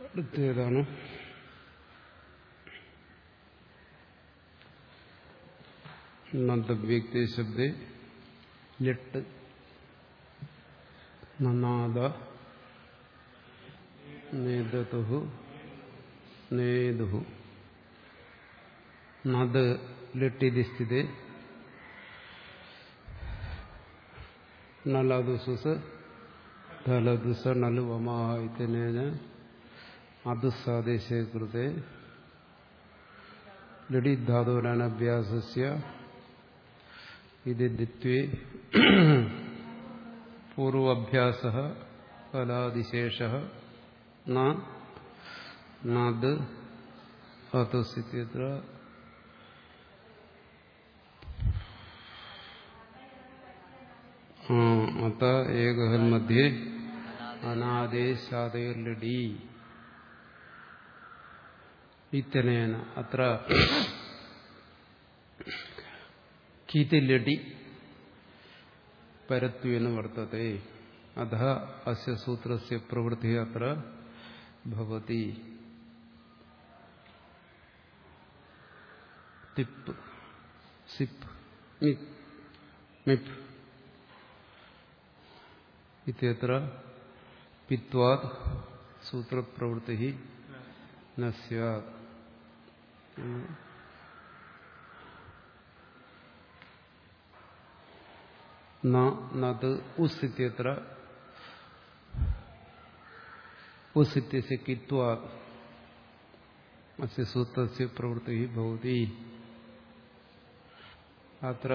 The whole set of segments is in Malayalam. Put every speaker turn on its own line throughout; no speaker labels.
അടുത്തേതാണ് നന്ദവ്യക്തി ശബ്ദേ ലിട്ട് നനാദ നേതതു നേതു നദ് ലിട്ടിതി സ്ഥിതി നലദുസുസ് ധലദുസ നലു വമാഹ ഇത്യനേന അതുസാദേശേ കൃതേ ലഡിധാതുരനഭ്യാസസ്യ ഇത് ദിത്വേ പൂർവഭ്യാസ ഫലാദിശേഷ നദ് അതുസിത്യത്ര അത ഏകഹൽ മധ്യേ അനാദേശാദൈർലഡി ഇത്തനേന അത്ര കീതിലടി പരത്വേന വർത്തത്തെ അധ അസ്യ സൂത്രസ്യ പ്രവൃത്തി അത്ര ഭവതി തിപ്പ് സിപ്പ് മിപ്പ് ഇത്യത്ര പിത്വാത് സൂത്രപ്രവൃത്തി ന സ്യാത് നത് ഉസ് ഇത്യത്ര ഉസ് ഇത്യസ്യ കിത്വാത് അസ്യ സൂത്രസ്യ പ്രവൃത്തി ഭവതി അത്ര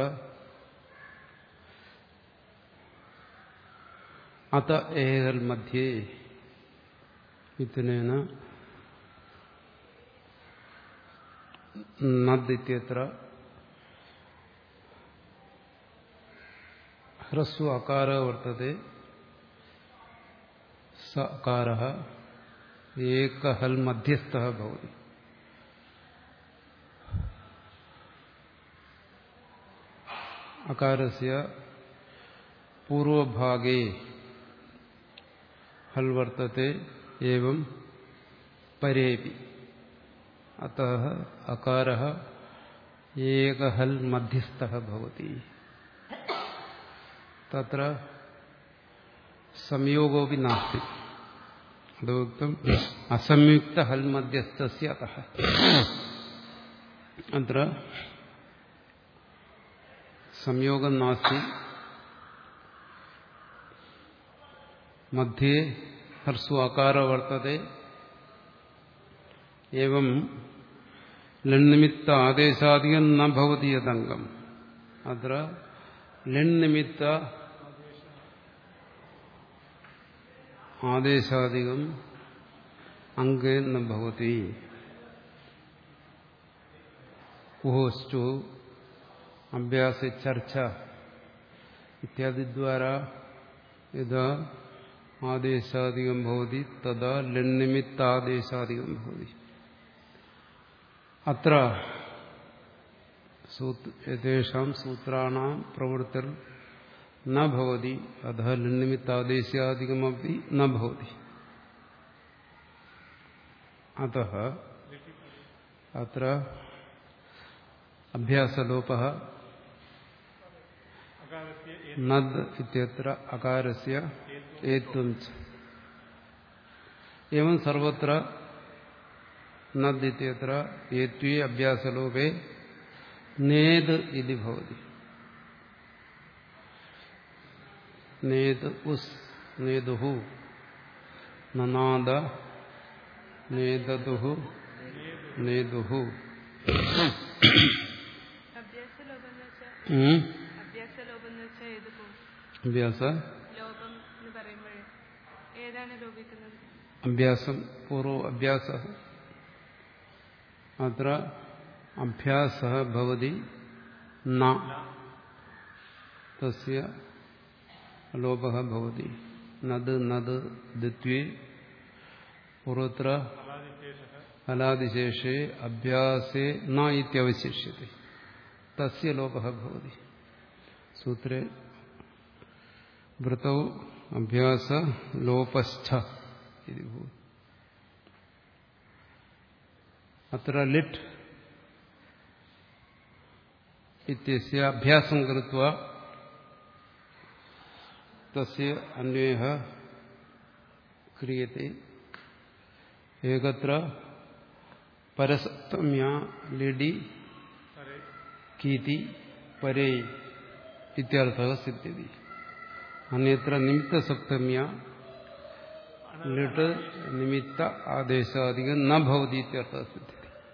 അത ഏകൽ മധ്യേ ഇത്തനേന നദ്യത്ര ഹ്രസ്വ അകാര വർത്തത്തെ സ അകാര ഏകഹൽ മധ്യസ്ഥ ഭവതി അകാരസ്യ പൂർവഭാഗേ ഹൽ വർത്തത്തെ एवं परेपि अतः अकारः एकहल् मध्यस्थः भवति तत्र संयोगोऽपि नास्ति तदुक्तम् असंयुक्तहल् मध्यस्थस्य अतः अत्र संयोगं नास्ति मध्ये हर्षु आकार वर्तते एवं लण्निमित्त आदेशादिकं न भवति यदङ्गम् अत्र लण्निमित्त आदेशादिकम् अङ्गे न भवति कुहोश्चु अभ्यासे चर्चा इत्यादिद्वारा यदा ആദേശാധികം ഭവതി തഥാ ലണ്ണിമിത്താദേശാധികം ഭവതി അത്ര യേഷാം സൂത്രാണാം പ്രവൃത്തിർ ന ഭവതി അധ ലണ്ണിമിത്താദേശാധികമപി ന ഭവതി അത അത്ര അഭ്യാസലോപ നദ് ഇത്യത്ര അകാരസ്യ ഏത്വം എവം സർവത്ര നദ്യത്ര ഏത്വേ അഭ്യാസലോപേ നേത് ഇതി ഭവതി നേത് ഉസ് നേതുഹു നനാദ നേതതുഹു നേതുഹു
അഭ്യാസലോപം എന്ന് വെച്ചാൽ അഭ്യാസലോപം എന്ന് വെച്ചാൽ ഏത് പോകും
അഭ്യാസ
ലോപം എന്ന് പറയുമ്പോഴേ ഏതാണ് ലോപിക്കുന്നത്
അഭ്യാസം പൂർവ അഭ്യാസ അത്ര അഭ്യാസ ഭവതി ന തസ്യ ലോപ ഭവതി നദ് നദ് ദിത്വേ പൂർവത്ര ഫലാദിശേഷേ അഭ്യാസേ ന ഇത്യവശിഷ്യത്തെ തസ്യ ലോപ ഭവതി സൂത്രേ വൃത്തൗ അഭ്യാസ ലോപസ്ഥ ഇത് ഭൂതി അത്ര ലിറ്റ് ഇത്യസ്യ അഭ്യാസം കൃത്വ തസ്യ അന്വയഃ ക്രിയത്തെ ഏകത്ര പരസപ്തമ്യ ലിഡി കീതി പരേ ഇത്യർത്ഥ സിദ്ധ്യതി അന്യത്ര നിമിത്തസപ്തമ്യ ലിട്ട് നിമിത്ത ആദേശാധികം ന ഭവതി ഇത്യർത്ഥ സിദ്ധ്യതി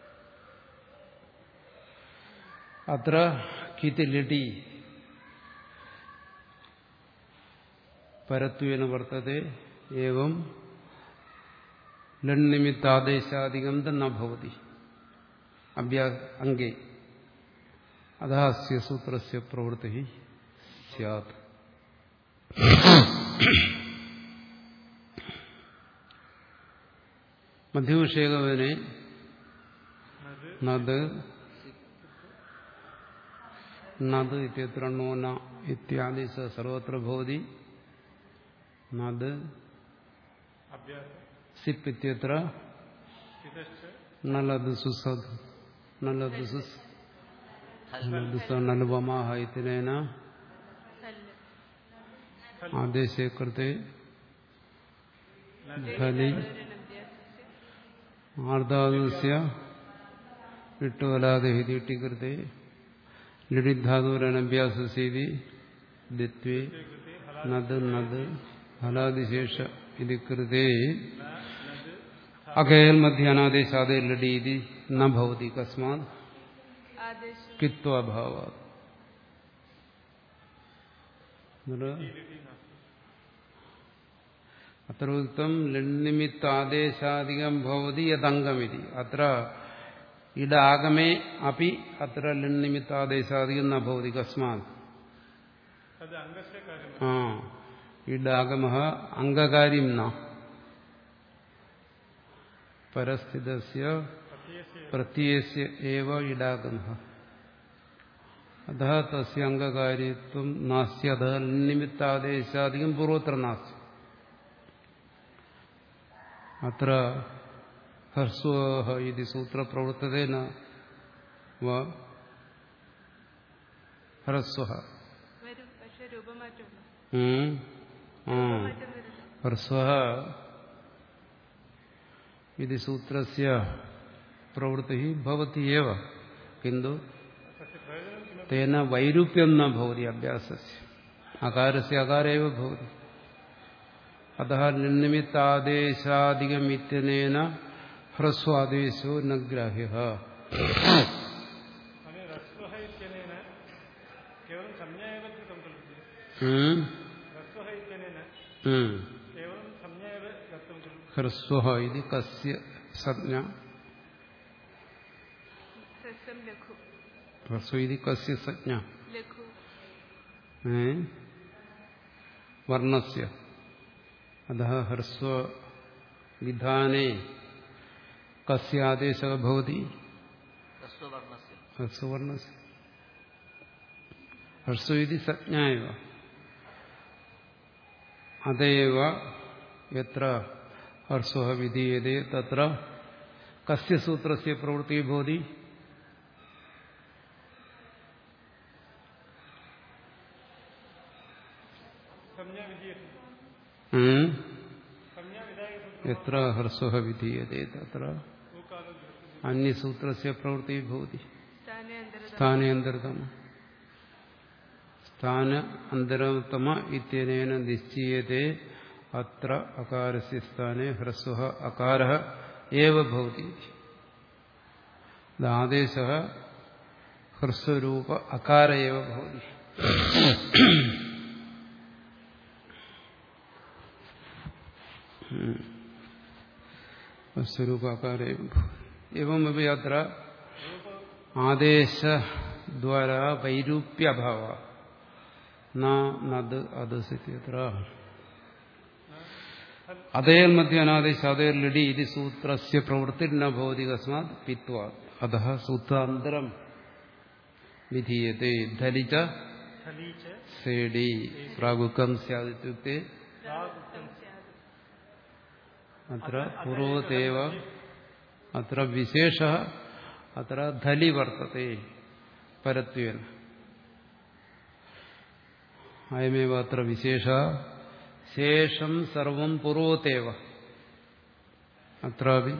അത്ര കീതി ലിടി പരത്വേന വർത്തത്തെ ഏവം ലണ്ണിമിത്താദേശാധികം ന ഭവതി അഭ്യാ അംഗേ അതാസ്യ സൂത്രസ്യ പ്രവൃത്തി സ്യാത് മധ്യവിഷയകവനെ നത് നത് ഇത്യത്ര നോന ഇത്യാദി സ സർവത്ര ഭവതി നത് സിപ്പ് ഇത്യത്ര നലത് സുസദ് നലത് സുസ് നലത് സ നലുപമാഹ ഇത്തിനേന
ഹല്ല്
ആദേശേ കൃത്തെ ധലി ആർദ്ധാതുസ്യ ഇട്ടുവലാതെ ഹിതിട്ടി കൃത്തെ ലിഡിധാതുരനഭ്യാസീതി ദിത്വേ നദ് നദ് ഹലാദിശേഷ ഇത് കൃതേ അകേൽ മധ്യ അനാദേശാദേ ലഡി ഇതി ന ഭവതി കസ്മാത്
ആദേശം
കിത്വാഭാവ അത്ര ഉക്തം ലിണ്ണിമിത്താദേശാധികം ഭവതി യദംഗമിതി അത്ര ഇടാഗമേ അപ്പി അത്ര ലിണ്ണിമിത്താദേശാധികം ന ഭവതി കസ്മാത് ആ ഇടാഗമ അംഗകാര്യം ന പരസ്ഥിതസ്യ പ്രത്യയസ്യ ഏവ ഇടാഗമ അത തസ്യ അംഗകാര്യത്വം നാസ്തി അത നിമിത്താദേശാധികം പൂർവത്ര നാസ്തി അത്ര ഹർസ്വഹ ഇത് സൂത്രപ്രവർത്തതേന വ ഹ്രസ്വഹ
വരും പക്ഷെ രൂപമാറ്റമുണ്ട്
ഉം. ആ
മാറ്റം വരുന്നു
ഹ്രസ്വഹ ഇത് സൂത്രസ്യ പ്രവൃത്തി ഭവതി ഏവ കിന്തു തേന വൈരൂപ്യം ന ഭവതി അഭ്യാസസ്യ അകാരസ്യ അകാരേവ ഭവതി അത നിർനിമിത്താദേശാധികമിത്യനേന ഹ്രസ്വാദേശോ ന ഗ്രാഹ്യ
रस्वः इत्यनेन केवलं संज्ञा एव कृतं खलु रस्वः इत्यनेन केवलं संज्ञा एव दत्तं खलु
ഹ്രസ്വ ഇത് കസ്യ സംജ്ഞ
ഹ്രസ്വം ലഘു
ഹ്രസ്വ ഇത് കസ്യ സംജ്ഞ
ലഘു
ഏ? വർണ്ണസ്യ അത ഹ്രസ്വ വിധാനേ കസ്യ ആദേശ ഭവതി
ഹ്രസ്വവർണ്ണസ്യ
ഹ്രസ്വവർണ്ണസ്യ ഹ്രസ്വ ഇതി സംജ്ഞ എവ അതേവ എത്ര ഹർസ്വ വിധീയതേ തത്ര കസ്യ സൂത്രസ്യ പ്രവൃത്തി ഭവതി
संज्ञा विधीयते
ഉം?
संज्ञा विधायकसूत्रं
എത്ര ഹർസ്വ വിധീയതേ തത്ര
भूकालद्रष्टुः
അന്യസൂത്രസ്യ പ്രവൃത്തി ഭവതി
സ്ഥാനെ അന്തരത
സ്ഥാനെ അന്തരതമ സ്ഥാന അന്തരതമ ഇത്യനേന നിശ്ചീയത്തെ അത്ര അകാരസ്യ സ്ഥാനെ ഹ്രസ്വ അകാര ഏവ ഭവതി ആദേശ ഹ്രസ്വരൂപ അകാര ഏവ ഭവതി ഹ്രസ്വരൂപ അകാര ഏവ ഭവതി एवमपि अत्र आदेशद्वारा वैरूप्यभाव न नद् अदसित्यत्र अदयर्मध्ये अनादेश अदयर्लिडि इति सूत्रस्य प्रवृत्तिर्न भवति कस्मात् पित्वात् अतः सूत्रान्तरं विधीयते धलि च
थली च
सेडि प्रागुकं स्यादित्युक्ते
प्रागुक्तं
अत्र पूर्वतेव അത്ര വിശേഷ അത്ര ധലി വർത്തത്തെ പരത്വേന അയമേവ അത്ര വിശേഷ ശേഷം സർവം പൂർവത്തേവ അത്രാപി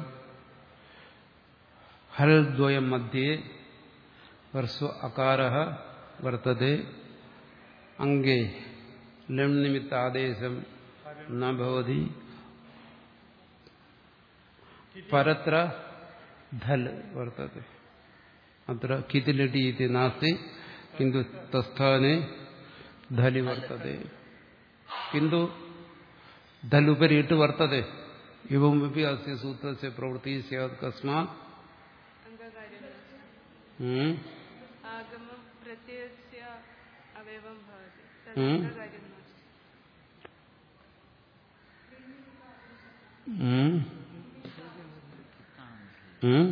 ഹൽദ്വയം മധ്യേ ഹർസ്വ അകാര വർത്തത്തെ അംഗേ ലം നിമിത്ത ആദേശം നവതി പരത്ര ധൽ വർത്തത്തെ അത്ര കിതിലടി ഇതി നാസ്തി കിന്തു തസ്ഥാനെ ധലി വർത്തത്തെ കിന്തു ധലുപരി ഇട്ട് വർത്തത്തെ ഇവമപി അസ്യ സൂത്രസ്യ പ്രവൃത്തി സ്യാത് കസ്മാത്
അംഗകാര്യം
ഉം,
ആഗമം പ്രത്യയസ്യ അവയവം ഭവതി
ഉം.
തദംഗകാര്യം നാസ്തി
ഉം, ഉം.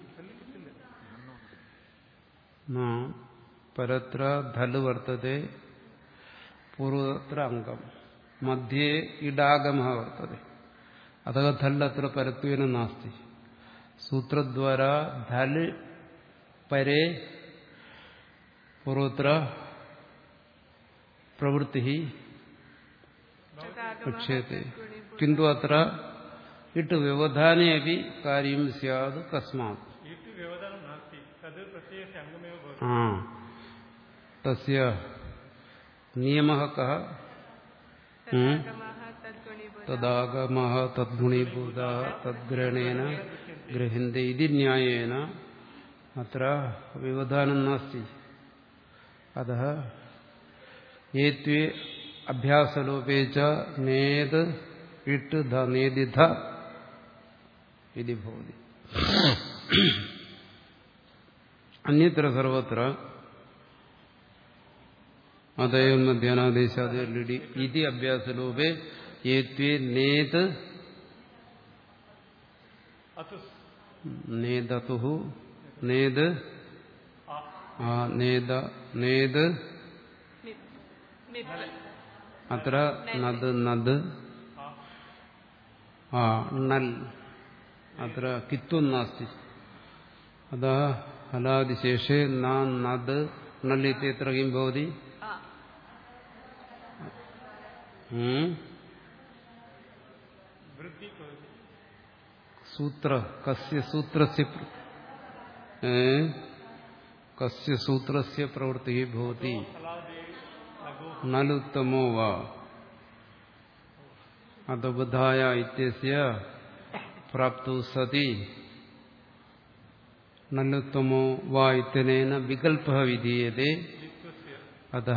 ന പരത്ര ധല് വർത്തത്തെ പൂർവത്ര അംഗം മധ്യേ ഇടാഗമ വർത്തത്തെ അത ധല് അത്ര പരത്വേന നാസ്തി സൂത്രദ്വാര ധല് പരേ പൂർവത്ര പ്രവൃത്തി ഉച്യത്തെ കിന്തു അത്ര ഇട്ട് വ്യവധാനേ അപ്പി കാര്യം സ്യാത് കസ്മാത്
इति व्यवधानं नास्ति तद् प्रत्ययस्य अङ्गमेव भवति
ആ തസ്യ നിയമഃ കഃ ഉം?
തദാഗമഃ തദ്ഗുണീഭൂതഃ
തദാഗമഃ തദ്ഗുണീഭൂതഃ തദ്ഗ്രഹണേന ഗ്രഹന്തി ഇതി ന്യായേന അത്ര വ്യവധാനം നാസ്തി അതः ഏത്വേ അഭ്യാസലോപേ ച നേത് ഇട്ട് ധ നേതിധ ഇതി ഭവതി അന്യത്ര സർവത്ര അതയം മധ്യാനാദേശാദി ലിടി ഇതി അഭ്യാസലോപേ ഏത്വേ നേത്
अतुस्
നേതതു നേത് ആ നേത നേത്
മിത് മിത്
അത്ര നദ് നദ് ആ നൽ അത്ര കിത്വം നാസ്തി അതാ ഹലാദിശേഷേ നാ നദ് നൽ ഇത്യത്ര കിം ഭവതി
ആ
ഉം?
वृद्धि भवति
സൂത്ര കസ്യ സൂത്രസ്യ പ്ര- ഏ? കസ്യ സൂത്രസ്യ പ്രവൃത്തി ഭവതി
फलादे लघु
നലുത്തമോ വാ അതബുധായ ഇത്യസ്യ പ്രാപ്തു സതി നലുത്തമോ വാ ഇത്യനേന വികൽപ വിധീയത്തെ അത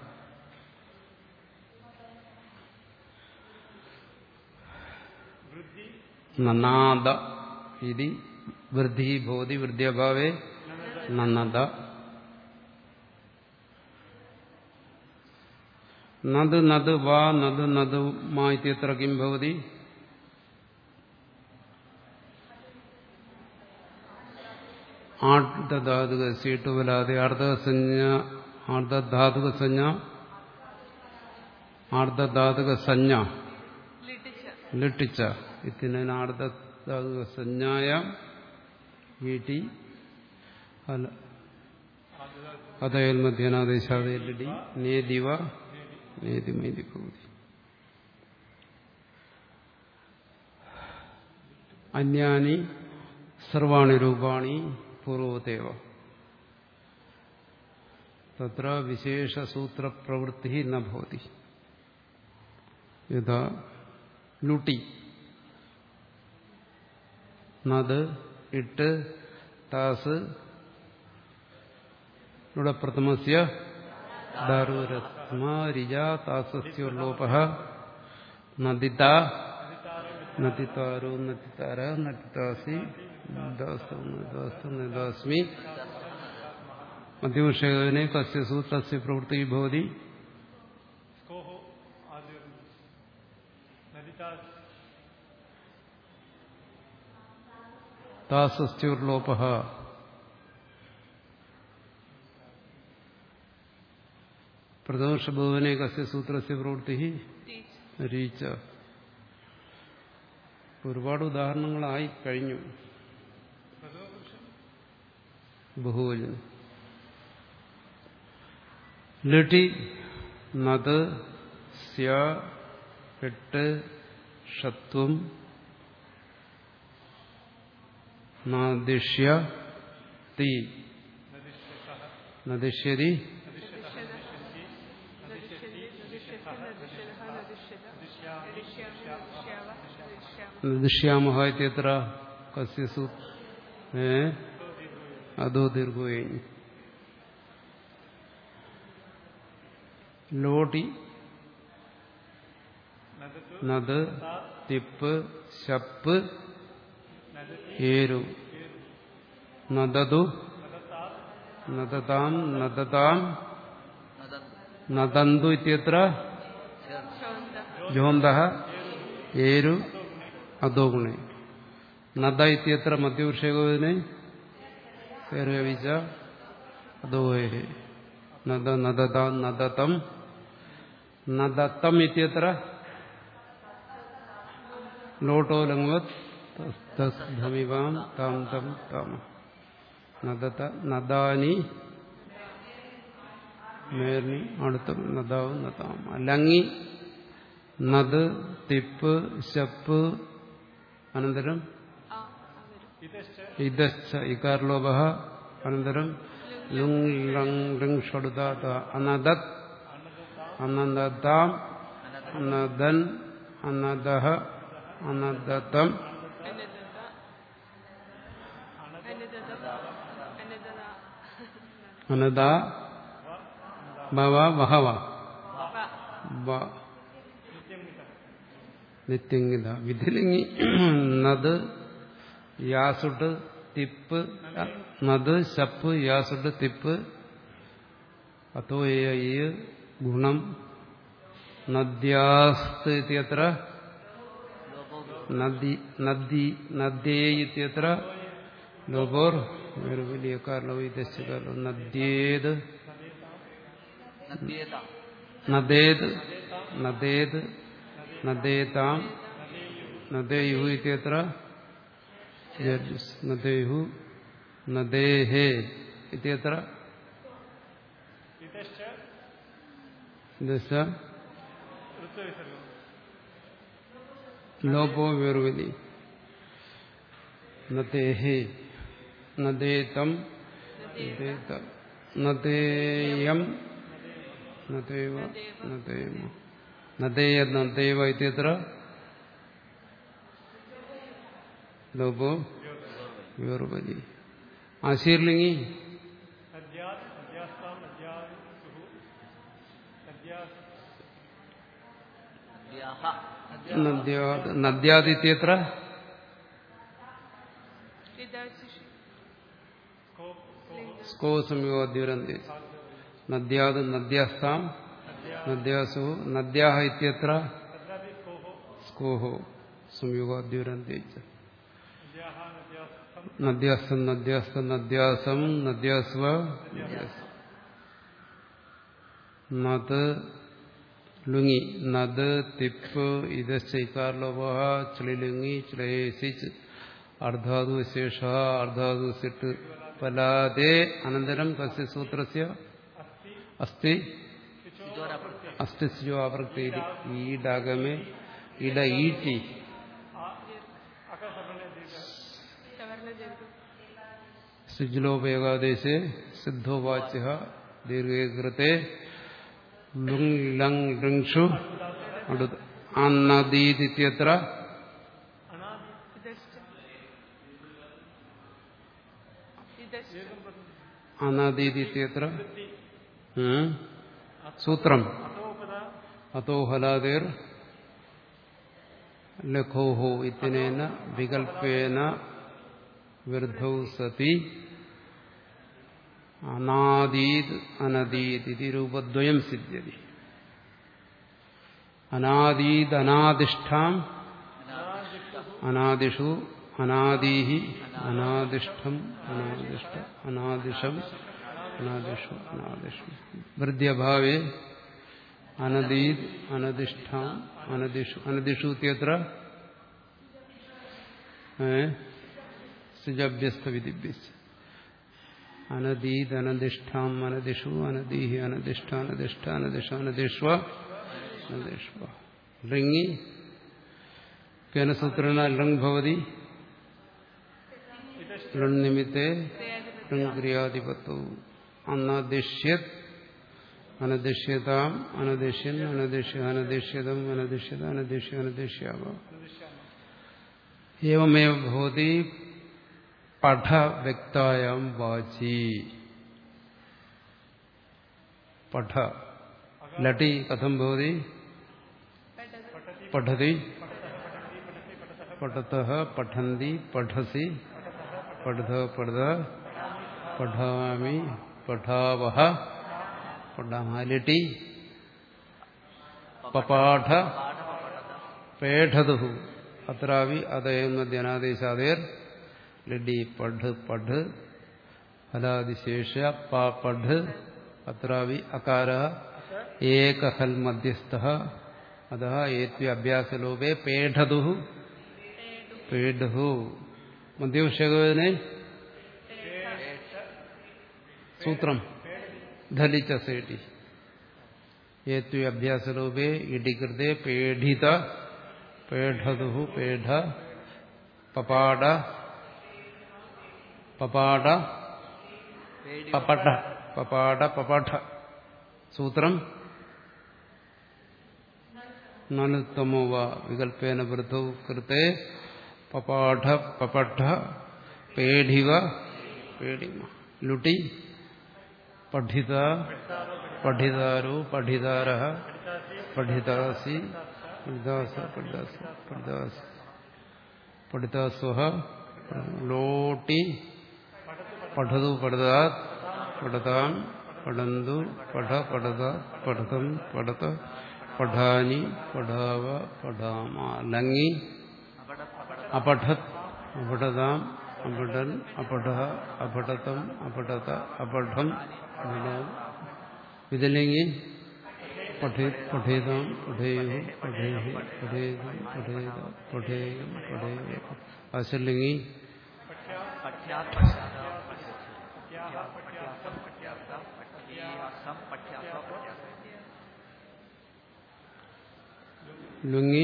നനാദ ഇതി വൃദ്ധി ഭവതി വൃദ്ധ്യഭാവേ നന്നദ നദ് നദ് വാ നദ് നദ് മാ ഇത്യത്ര കിം ഭവതി ആർദ്ധധാതുക സീട്ടുവലാതെ അർദ്ധസഞ്ജ ആർദ്ധധാതുക ആർദ്ധധാതുക സഞ്ജ
ലിട്ടിച്ച
ലിട്ടിച്ച ഇത്തിനേന ആർദ്ധധാതുക സഞ്ജായ വീട്ടി അല അതയൽ മധ്യനാദേശാദി നേദിവ നേതിമൈതി ഭവതി അന്യാനി സർവാണി രൂപാണി പൂർവതേവ തത്ര വിശേഷസൂത്രപ്രവൃത്തി ന ഭവതി യഥാ ലുട്ടി നദ് ഇട്ട് താസ് ഇവിടെ പ്രഥമസ്യ ദാരുരസ്മാരിജ താസസ്യോർലോപ നദിത നദിതാരോ നദിതാര നദിതാസി നദാസ്തു നദാസ്തു നദാസ്മി മധ്യവിഷയനെ കസ്യ സൂത്രസ്യ പ്രവൃത്തി ഭവതി
स्कोः आदि नदिता
താസസ്യോർലോപ പ്രദോഷഭുവനെ കസ്യ സൂത്രസ്യ പ്രവൃത്തി
ടീച്ച്
രീച്ച ഒരുപാട് ഉദാഹരണങ്ങളായി കഴിഞ്ഞു ബഹുവചനം ലട്ടി നത് സ്യ എട്ട് ഷത്വം നാദിഷ്യ തീ നദിഷ്യതി നദിഷ്യാമഹ ഇത്യത്ര കസ്യ സു ഏ അതോ ദീർഘോയി ലോടി നദ് തിപ്പ് ശപ്പ് ഏരു നദതു നദതാം നദതാം
നദന്തു
നദന്തു ഇത്യത്ര
ചേർന്ന്
ജോന്ത ഏരു അധോ ഗുണേ നദ ഇത്യത്ര മധ്യപുരുഷേകോവിനെ പേർവിച്ച അധോ നദ നദത നദതം നദത്തം ഇത്യത്ര ലോട്ടോ ലംഗവത് തസ്ധമിവാം താം തം താമ നദത നദാനി മേർനി അടുത്ത നദാവും നദാം ലങ്ങി നദ് തിപ്പ് ശപ്പ് അനന്തരം ഇതശ്ച ഇകാർലോഭ അനന്തരം ലുങ് ലങ് ഋങ് ഷടുതാത അനദത് അനദതാം അനദൻ അനദഹ അനദതം അനദ ഭവ വഹവ വ നിത്യംഗിത വിധിലിംഗി നദ് യാസുട്ട് തിപ്പ് നദ് ശപ്പ് യാസുട്ട് തിപ്പ് അത്തോ ഈ ഗുണം നദ്യാസ്ത് ഇത്യത്ര നദി നദി നദ്യേ ഇത്യത്ര ലോപോർ ഒരു വലിയ കാരണവും ഇതശ്ച കാരണവും നദ്യേത്
നദ്യേത
നദേത് നദേത് നദേതാം നദേയു ഇത്യത്ര ജഡ്ജസ് നദേഹു നദേഹേ ഇത്യത്ര ദശ ലോപോ വേർവലി നദേഹേ നദേതം നദേത നദേയം നദേവ നദേമ നദേയ നദേവ ഇത്യത്ര ലോപോ വേർവലി ആശീർലിംഗി
അധ്യാത് അധ്യാസ്താം അധ്യാസുഹു അധ്യാസ്
നദ്യാഹ
നദ്യാത് നദ്യാദിത്യത്ര സ്കോ സംയോഗദ്യുരന്തി നദ്യാത് നദ്യാസ്താം നദ്യാസു നദ്യാഹ ഇത്യത്ര സ്കോഹോ സംയോഗദ്യുരന്തി നദ്യാസ്തം നദ്യാസ്തം നദ്യാസം നദ്യാസ്വ നത് ലുങ്ങി നദ് തിപ്പ് ഇതശ്ചൈകാർലോഭ ചളിലുങ്ങി ചളയേസിച്ച് അർദ്ധാതു ശേഷ അർദ്ധാതു സിട്ട് പലാദേ അനന്തരം കസ്യ സൂത്രസ്യ അസ്തി അസ്തി സ്യോ ആവൃത്തി ഈ ഡാഗമേ ഇട ഈട്ടി സുജ്ലോപേകാദേശേ സിദ്ധോവാച്യ ദീർഘകൃത്തെ ലുങ് ലങ് ഋക്ഷു അടുത്ത് അന്നദീതിത്യത്ര അനദീതിത്യത്ര ഉം. സൂത്രം അതോ ഹലാദേർ ലഘോഹോ ഇത്യനേന വികൽപ്പേന വിരുദ്ധൗ സതി അനാദീത് അനദീത് ഇതി രൂപദ്വയം സിദ്ധ്യതി അനാദീത് അനാദിഷ്ഠാം അനാദിഷു അനാദീഹി അനാദിഷ്ഠം അനാദിഷ്ട അനാദിഷം അനാദിഷു അനാദിഷം വൃദ്ധ്യഭാവേ അനദീത് അനദിഷ്ഠാം അനദിഷു അനദിഷു ഇത്യത്ര സിജഭ്യസ്ത വിധിഭ്യസ് അനദീതനദിഷ്ഠാം അനദിഷു അനദീഹി അനദിഷ്ഠ അനദിഷ്ഠ അനദിഷ അനദിഷ്വ അനദിഷ്വ ലിംഗി കേന സൂത്രേണ ലങ് ഭവതി ലൺ നിമിത്തെ ലങ് ക്രിയാധിപത്വം അന്നദിഷ്യത് അനദിഷ്യതാം അനദിഷ്യൻ അനദിഷ്യ അനദിഷ്യതം അനദിഷ്യത അനദിഷ്യ അനദിഷ്യാവ ഏവമേവ ഭവതി പഠ വ്യക്തായാം വാചി പഠ ലട്ടി കഥം ഭവതി പഠതി പഠത പഠന്തി പഠസി പഠത പഠത പഠാമി പഠാവഹ പഠാലിട്ടി പപാഠ പേഠതു അത്രാവി അതയം മധ്യനാദേശാദേർ ലഡി പഠ് പഠ് ഫലാദിശേഷ പ പഠ് അത്രാവി അകാര ഏകഹൽ മധ്യസ്ഥ അത ഏത്വ അഭ്യാസലോപേ പേഠതു പേഠു മധ്യവിഷയകനെ സൂത്രം ധലിച്ച സേട്ടി ഏത്വ അഭ്യാസലോപേ ഇടികൃതേ പേഠിത പേഠതു പേഠ പപാട പപാട പപഠ പപാട പപഠ സൂത്രം നനുത്തമോ വ വികൽപ്പേന വൃദ്ധൗ കൃത്തെ പപാഠ പപഠ പേഠിവ പേടിമ ലുട്ടി പഠിത പഠിതാരോ പഠിതാര പഠിതാസി പഠിതാസ പഠിതാസ പഠിതാസി പഠിതാസ്വഹ ലോട്ടി പഠതു പഠതാത് പഠതാം പഠന്തു പഠ പഠത പഠതം പഠത പഠാനി പഠാവ പഠാമ ലങ്ങി അപഠത് അപഠതാം അപഠൻ അപഠ അപഠതം അപഠത അപഠം അപഠം വിതലിംഗി പഠിത് പഠിതാം പഠേയു പഠേഹി പഠേതം പഠേത പഠേയം പഠേയ ആശലിംഗി
പഠ്യാത് പഠ്യാത പഠ്യാസ പഠ്യാസം പഠ്യാസ പഠ്യാസം പഠ്യാസ പഠ്യാസ
ലുങ്ങി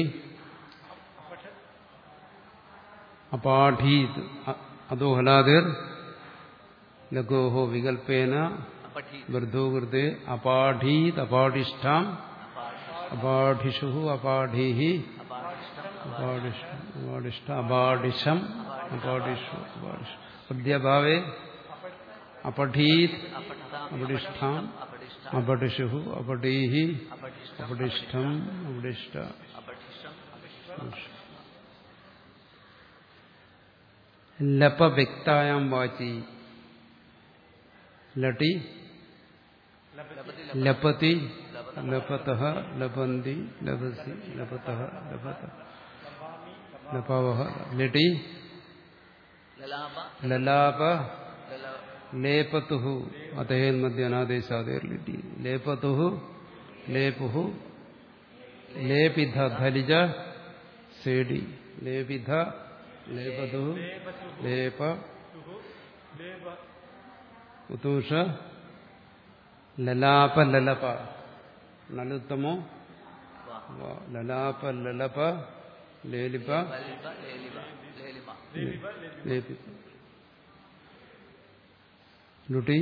അപാഠീത് അതോ ഹലാദിർ ലഘോഹോ വികൽപ്പേന
അപഠി
വൃദ്ധോ കൃത്തെ അപാഠീത് അപാഠിഷ്ഠാം അപാഠിഷു അപാഠീഹി
അപാഠിഷ്ടം
അപാഠിഷ്ട അപാഠിഷം അപാഠിഷു അപാഠിഷു അദ്യഭാവേ അപഠീത്
അപഠതാം
അപഠിഷ്ഠാം
അപഠിഷ്ട
അപഠിഷു അപഠീഹി
അപഠിഷ്ടം
അപഠിഷ്ടം അപഠിഷ്ട
അപഠിഷ്ടം അപഠിഷ്ടം
ലപവ്യക്തായാം വാചി ലട്ടി ലപതി ലപത ലപന്തി ലപസി ലപത ലപത ലപവ ലട്ടി
ലലാപ
ലലാപ
ലല
ലേപതു അതേൻ മധ്യ അനാദേശാദേർ ലിട്ടി ലേപതു ലേപു ലേപിധ ധലിജ സേടി ലേപിധ ലേപതു ലേപ ഉത്തൂഷ ലലാപ ലലപ നലുത്തമോ വ. ലലാപ ലലപ ലേലിപ
വലിപ ലേലിപ ലേലിമ
ലേപിപ ലുട്ടി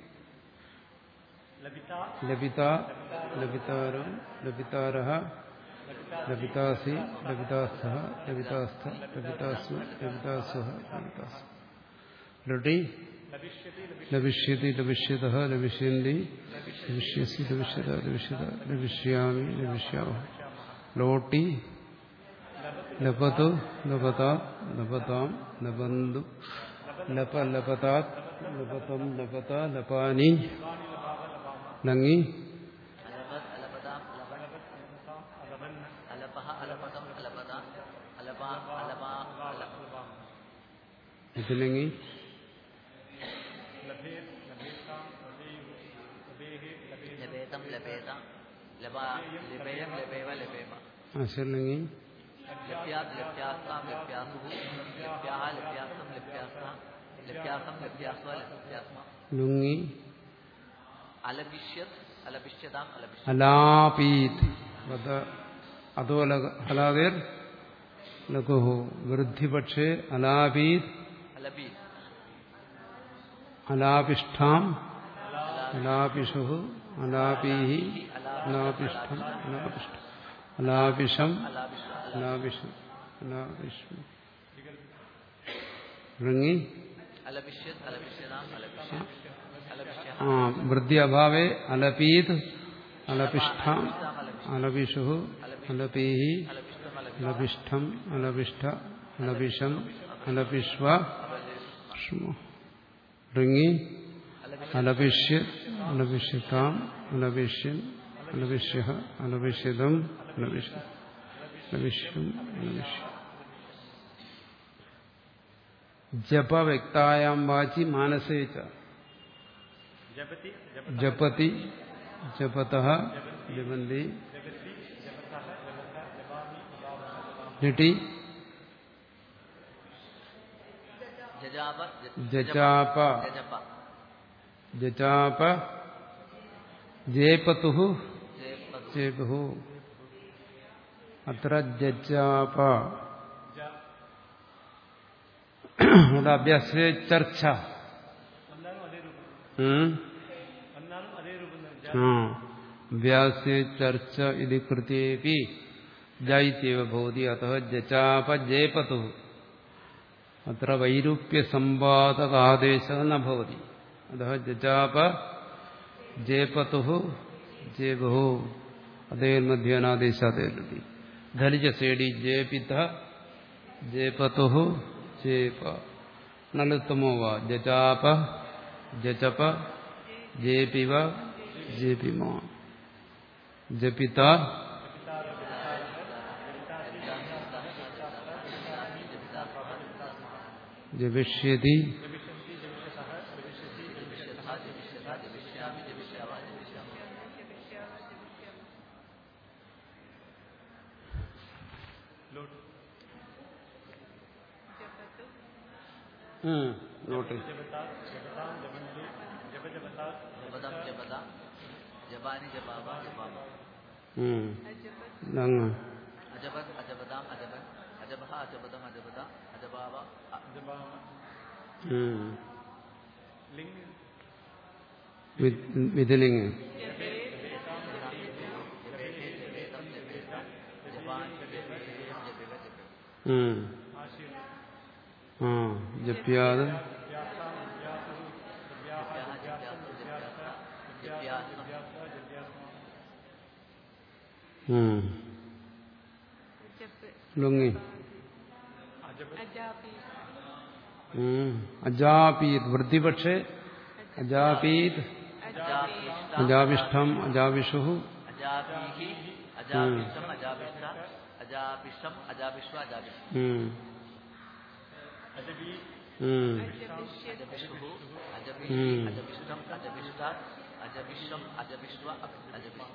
ലഭിത ലഭിതാരോ ലഭിതാരഃ ലഭിതാസി ലഭിതാസ്ഥ ലഭിതാസ്ഥ ലഭിതാസ്മ ലഭിതാസ്വ ലഭിതാസ് ലുട്ടി ലഭിഷ്യതി ലഭിഷ്യത ലഭിഷ്യന്തി ലഭിഷ്യസി ലഭിഷ്യത ലഭിഷ്യത ലഭിഷ്യാമി ലഭിഷ്യാമ ലോട്ടി ലപതു ലപതാ ലപതാം ലപന്തു ലപ ലപതാത് ലപതം ലപത ലപാനി ലങ്ങി
അലപത് അലപതാം അലപൻ അലപഹ അലപതം അലപത അലപ അലപ അലപ
ഇതിലങ്ങി
ലഭേതം ലഭേത ലഭ ലഭേയം ലഭേവ ലഭേമ
ആശലങ്ങി
ലഭ്യാത് ലഭ്യാസ്താം ലഭ്യാസു ലഭ്യാഹ ലഭ്യാസം ലഭ്യാസ ലഭ്യാസം ലഭ്യാസ്വ ലഭ്യാസ്മ
ലുങ്ങി
अलभिष्यत् अलभिष्यताम् अलभिष्य
അലാപീത് വധ അതോ ലക- ഹലാദിർ ലഘുഹു വൃദ്ധിപക്ഷേ അലാപീത്
अलभि
അലാപിഷ്ഠാം അലാപിഷു അലാപീഹി അലാപിഷ്ഠം അലാപിഷ്ഠം അലാപിഷം അലാപിഷം അലാപിഷം ഋങ്ങി
अलभिष्यत् अलभिष्यताम् अलभिष्य अलभिष्य
ആ വൃദ്ധി അഭാവേ അലപീത് അലപിഷ്ഠാം അലപിഷു അലപീഹി അലപിഷ്ഠം അലപിഷ്ഠ അലപിഷം അലപിഷ്വ ശ്മ. ഋങ്ങി അലപിഷ്യ അലപിഷ്യതാം അലപിഷ്യൻ അലപിഷ്യ അലപിഷ്യതം അലപിഷ്യ അലപിഷ്യം അലപിഷ്യ ജപവ്യക്തായാം വാചി മാനസേ ച
ജപതി
ജപതി ജപത ജപന്തി ലിട്ടി
जजाप
ജജാപ
जजप
ജജാപ ജേപതു
जेपतु
ജേപു അത്ര ജജാപ ഇവിടെ അഭ്യാസ ചർച്ച
അന്നാലും അതേ രൂപം
ഉം?
അന്നാലും അതേ രൂപം തന്നെ
ആ അഭ്യാസേ ചർച്ച ഇത് കൃത്യേപി ജൈത്യവ ഭവതി അത ജചാപ ജേപതു അത്ര വൈരൂപ്യസമ്പാദകാദേശ ന ഭവതി അത ജചാപ ജേപതു ജേബഹു അതേർമധ്യാനാദേശാദേതി ധലിജസേടി ജേപിത ജേപതു ജേപ നലുത്തമോ വാ ജചാപ ജചപ ജേപിവ ജേപിമ ജപിത ജപിഷ്യതി ഉം, നോട്ട്
जपदं जपद जपानि जपाव जपाम
ഉം. ഇതങ്ങ്
अजपत् अजपदाम् अजपन् अजपः अजपदम् अजपद अजपाव अ-
ഉം.
ലിംഗ്
വി- വിധിലിംഗ്
जपान् जपेत जपेव जपेव
ഉം. ആ ജപ്യാത്
जप्याः जप्यासु जप्यास जप्यासम्
ഉം.
ജപ്
ലുങ്ങി
അജാപി
ഉം. അജാപീത് വൃദ്ധിപക്ഷേ അജാപീത്
अजापिष्ट
അജാവിഷ്ടം അജാവിഷു
अजापीः अजापिष्टम् अजापिष्ट अजापिष्टम् अजापिष्व अजापिष्ट
ഉം.
അജബി
ഉം.
അജപിഷ്യത്
अजपिषुः अजपिः
Hmm.
अजपिष्टम् अजपिष्ट अजपिष्वम् अजपिष्व अजपिष्ट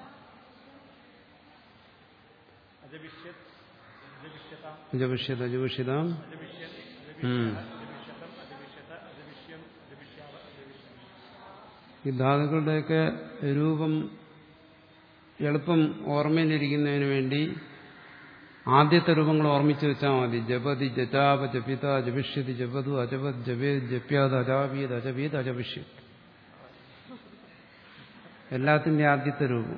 അജബിഷ്യത് അജബിഷ്യതാം
അജവിഷ്യത അജവിഷ്യതാം
അജബിഷ്യത്
ഉം.
അജബിഷ്യതം അജബിഷ്യത അജബിഷ്യം അജബിഷ്യാവ അജബിഷ്യം
ഈ ധാതുക്കളുടെയൊക്കെ രൂപം എളുപ്പം ഓർമ്മയിലിരിക്കുന്നതിന് വേണ്ടി ആദ്യത്തെ രൂപങ്ങൾ ഓർമ്മിച്ച് വെച്ചാൽ മതി ജപതി ജജാപ ജപിത ജപിഷ്യതി ജപതു അജപത് ജപേത് ജപ്യാത് അജാപീത് അജപീത് അജപിഷ്യത് എല്ലാത്തിന്റെ ആദ്യത്തെ രൂപം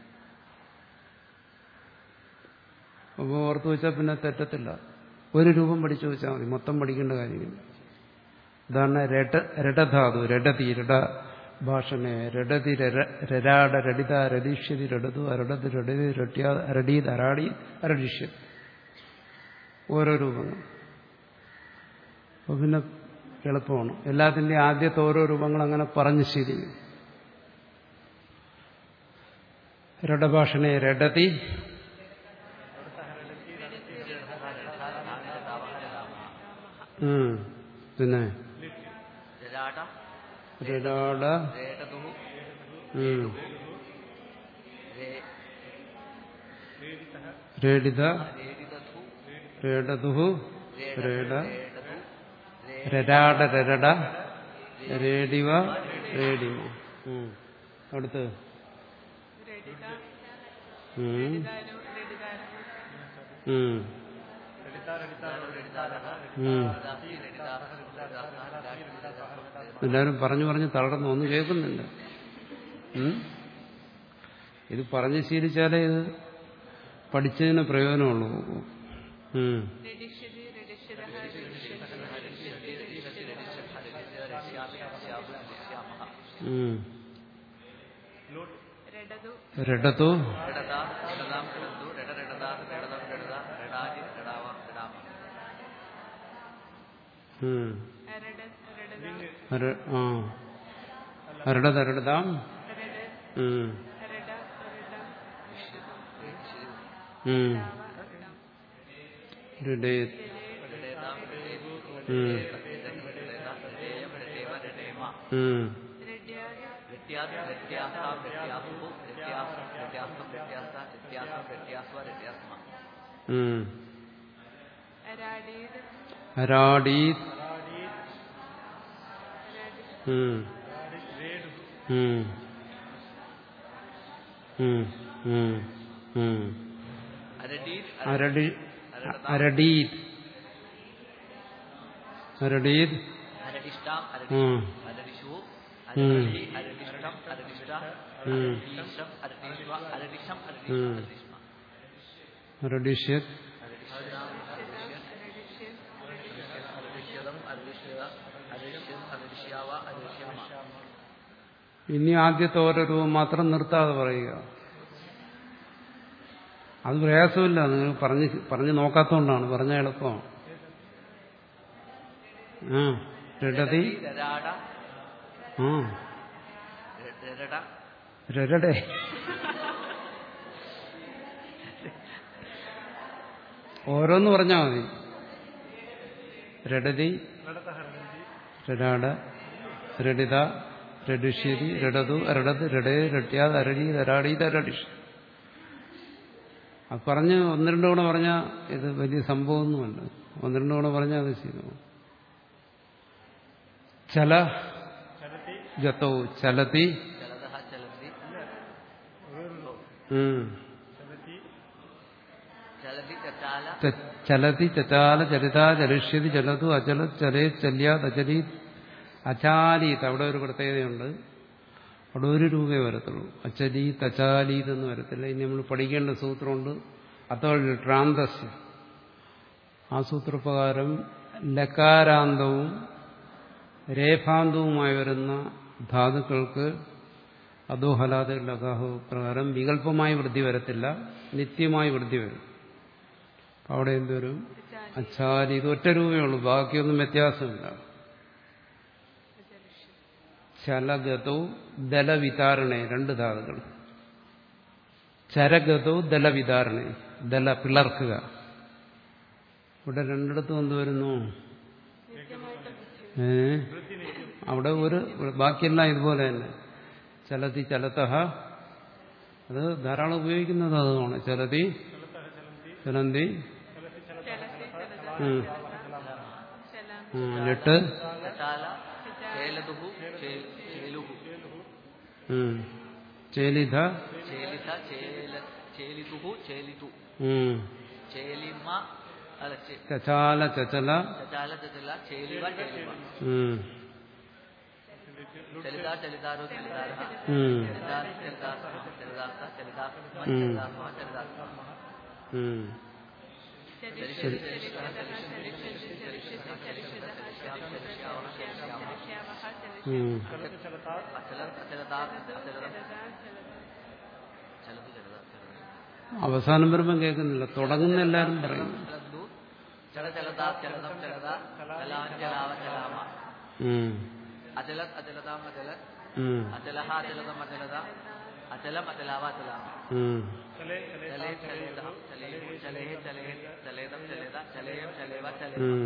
അപ്പോൾ ഓർത്ത് വെച്ചാൽ പിന്നെ തെറ്റത്തില്ല ഒരു രൂപം പഠിച്ചു വെച്ചാൽ മതി മൊത്തം പഠിക്കേണ്ട കാര്യമില്ല ഉദാഹരണം രട രടധാതു രടതി രട ഭാഷണെ രടതി രര- രരാട രടിത രതീഷ്യതി രടതു അരടത് രടതി രട്യാ അരടീത് അരാടി അരടിഷ്യത് ഓരോ രൂപങ്ങൾ അപ്പൊ പിന്നെ എളുപ്പമാണ് എല്ലാത്തിൻ്റെയും ആദ്യത്തെ ഓരോ രൂപങ്ങൾ അങ്ങനെ പറഞ്ഞ് ശീലിക്കും രടഭാഷണെ രടതി ഉം. പിന്നെ
जराट
രടാട
रेटतुः
ഉം.
रे
രേഡിത
रेडितथु
രേടതുഹു രേട
रेटतु रे
രരാട രരട രേഡിവ റേഡിമ ഉം. അടുത്ത്
രടിത
ഉം.
രടിതാരോ രടിതാരോ
ഉം. ഉം. എല്ലാവരും പറഞ്ഞു പറഞ്ഞ് തളർന്നു ഒന്നും കേൾക്കുന്നില്ല ഉം? ഇത് പറഞ്ഞ് ശീലിച്ചാലേ ഇത് പഠിച്ചതിന് പ്രയോജനമുള്ളൂ ഉം.
രടിഷ്യതി രടിഷ്യതഃ
ഉം.
രടതു
രടത്തു ഉം.
അരട രടത
അര- ആ അരടതരടതാം
രട
ഉം.
രട രട
ഉം.
താവ അടം
രുടേത്. ഉം. ഉം.
രഡ്യാദി
ഉം.
അരാടീത്
അരാടീത്
അരാടി
ഉം. ഉം. ഉം. ഉം. ഉം. അരടി അരടീത് അരടീത്
അരടിഷ്ടാം
ഉം.
അരടിഷു
ഉം.
അരടി അരടിഷ്ടം അരടിഷ്ട
ഉം.
അരടീഷം അരടീഷ്വ അരടിഷം
ഉം.
അരടീഷ്മ
അരടിഷ്യത്
അരടിഷ്യതം അരടിഷ്യത അരടിഷ്യം അരടിഷ്യാവ അരടിഷ്യമ
ഇനി ആദ്യത്തെ ഓരോ രൂപം മാത്രം നിർത്താതെ പറയുക അത് പ്രയാസമില്ല നിങ്ങൾ പറഞ്ഞ് പറഞ്ഞ് നോക്കാത്തതുകൊണ്ടാണ് പറഞ്ഞ എളുപ്പമാണ് ആ രടതി
രരാട
ആ
രരട
രരടെ ഓരോന്ന് പറഞ്ഞാൽ മതി രടതി രടാട രടിത രഡിഷ്യതി രടതു അരടത് രടേ രട്യാത് അരടി രരാടീത് അരടിഷ് അത് പറഞ്ഞ് ഒന്ന് രണ്ട് തവണ പറഞ്ഞാൽ ഇത് വലിയ സംഭവമൊന്നുമല്ല ഒന്ന് രണ്ട് തവണ പറഞ്ഞാൽ അത് ശരിയാവും ചല ജത്തോ ചലതി
ചലതഃ ചലന്തി
ഉം.
ചലതി ചച്ചാല
ച- ചലതി ചചാല ചരിത ചലിഷ്യതി ചലതു അചല ചലേ ചല്യാത് അചലീ അചാലീത് അവിടെ ഒരു പ്രത്യേകതയുണ്ട് അവിടെ ഒരു രൂപേ വരത്തുള്ളൂ അചലീത് അചാലീത് എന്ന് വരത്തില്ല ഇനി നമ്മൾ പഠിക്കേണ്ട സൂത്രമുണ്ട് അതോടെ ട്രാന്തസ്യ ആ സൂത്രപ്രകാരം ലകാരാന്തവും രേഫാന്തവുമായി വരുന്ന ധാതുക്കൾക്ക് അതോ ഹലാതെ ലകാഹു പ്രകാരം വികല്പമായി വൃദ്ധി വരത്തില്ല നിത്യമായി വൃദ്ധി വരും അപ്പൊ അവിടെ എന്തൊരു അച്ചാരി ഇത് ഒറ്റ രൂപയേ ഉള്ളൂ ബാക്കിയൊന്നും വ്യത്യാസമില്ല ചലഗതോ ദലവിതാരണേ രണ്ട് ധാതുക്കൾ ചരഗതോ ദലവിതാരണേ ദല പിളർക്കുക ഇവിടെ രണ്ടിടത്തും എന്ത് വരുന്നു ഏ അവിടെ ഒരു ബാക്കിയെല്ലാം ഇതുപോലെ തന്നെ ചലതി ചലതഹ അത് ധാരാളം ഉപയോഗിക്കുന്നത് അതുമാണ് ചലതി ചലന്തി ഉം. ഉം, ലെട്ട്
ചച്ചാല ചേലതുഹു ചേ- ചേലുഹു
ഉം. ചേലിധ
ചേലിത ചേല ചേലിതുഹു ചേലിതു
ഉം.
ചേലിമ അല്ല ചേ-
ചചാല ചചല
ചച്ചാല ചച്ചല ചേലിവ ചേലിമ
ഉം.
ചലിത ചലിതാരോ ചലിതാരഃ
ഉം.
ചലിതാ ചലിതാസ്മ ചലിതാസ്ത ചലിതാസ്മ
ഉം.
ചലിതാസ്മ ചലിതാസ്മ
ഉം.
ചലിഷ്യതി ചലിഷ്യതഃ ചലിഷ്യന്തി ചലിഷ്യതി ചലിഷ്യതഃ ചലിഷ്യതഃ ചലിഷ്യാമി ചലിഷ്യാവഹ ചലിഷ്യാമ
ഉം.
അചല അചലതാ അചലതം ചലതു ചലത ചലത
അവസാനം വരുമ്പം കേൾക്കുന്നില്ല തുടങ്ങുന്ന എല്ലാവരും പറയും
ചലന്തു ചല ചലതാ ചലതം ചലത ചലാൻ ചലാവ ചലാമ
ഉം.
അചല അചലതാം അചല
ഉം.
അചലഹ അചലതം അചലത അചലം അചലാവ അചലാമ
ഉം.
ചലേ ചലേത ചലേഹു ചലേഹ ചലേഹ ചലേതം ചലേത ചലേയം ചലേവ ചലേ
ഉം.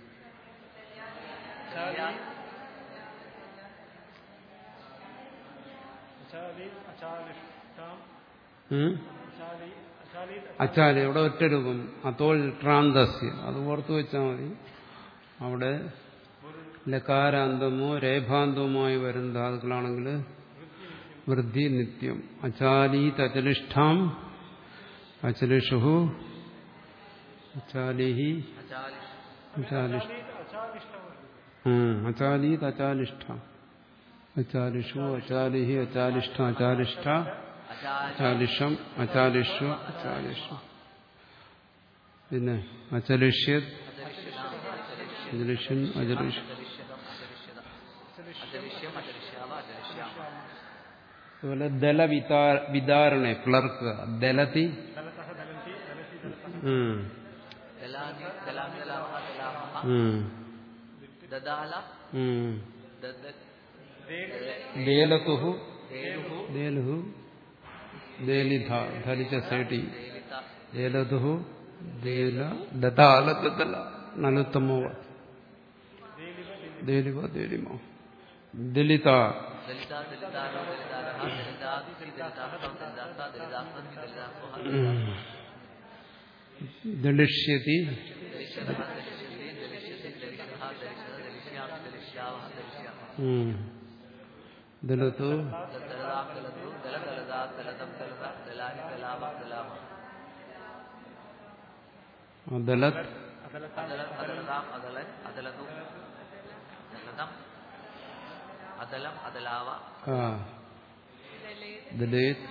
അച്ചാലി അച്ചാലിഷ്ടം
ഉം.
അച്ചാലി അച്ചാലി
അച്ചാല് ഇവിടെ ഒറ്റ രൂപം അതോൾ ട്രാന്തസ്യ അത് ഓർത്തു വെച്ചാൽ മതി അവിടെ ലകാരാന്തമോ രേഭാന്തവുമായി വരുന്ന ധാതുക്കളാണെങ്കിൽ വൃദ്ധി നിത്യം അചാലീത് അചലിഷ്ഠാം അചലിഷു അചാലിഹി
അചാലിഷ്
അചാലിഷ് ഉം, അചാലീത് അചാലിഷ്ഠ അചാലിഷു അചാലിഹി അചാലിഷ്ഠ അചാലിഷ്ഠ
അചാലി
അചാലിഷം അചാലിഷു അചാലിഷു പിന്നെ അചലിഷ്യത് അചലിഷ്യൻ അചലിഷ്
അചലിഷ്യം അചലിഷ്യാവ അചലിഷ്യാമ
അതുപോലെ ദലവിതാ വിതാരണെ പിളർക്കുക ദലതി ഉം,
ദലാനി ദലാമി ദലാമഹ ദലാമഹ
ഉം,
ദദാല
ഉം.
ദദ
ദേലതുഹു
ദേലുഹു
ദേലുഹു ദേലിധ ധലിച്ച സേട്ടി
ദേലിത
ദേലതുഹു ദേല ദതാല ദതല നലുത്തമോ ദേലിവ ദേലിമോ ദലിത
ദലിത ദലിതാനോ ദലിതാനഹ ദലിതാതി ദലിതാസ്തം ദലിതാസ്ത ദലിതാസ്തം ദലിതാസ്വഹ
ദളിഷ്യതി
ദലിഷ്യതഃ ദലിഷ്യതി ദലിഷ്യതി ദലിഷ്യതഃ ദലിഷ്യത ദലിഷ്യാമി ദലിഷ്യാവഹ ദലിഷ്യാമ
ഉം. ദലതു
ദലദാം ദലതു ദലദലദാ ദലദം ദലദ ദലാനി ദലാമ ദലാമ
ദലത്
അദലത് അദലതാം അദലൻ അദലതു ദലദം അദലം അദലാവ
ആ ദലേത്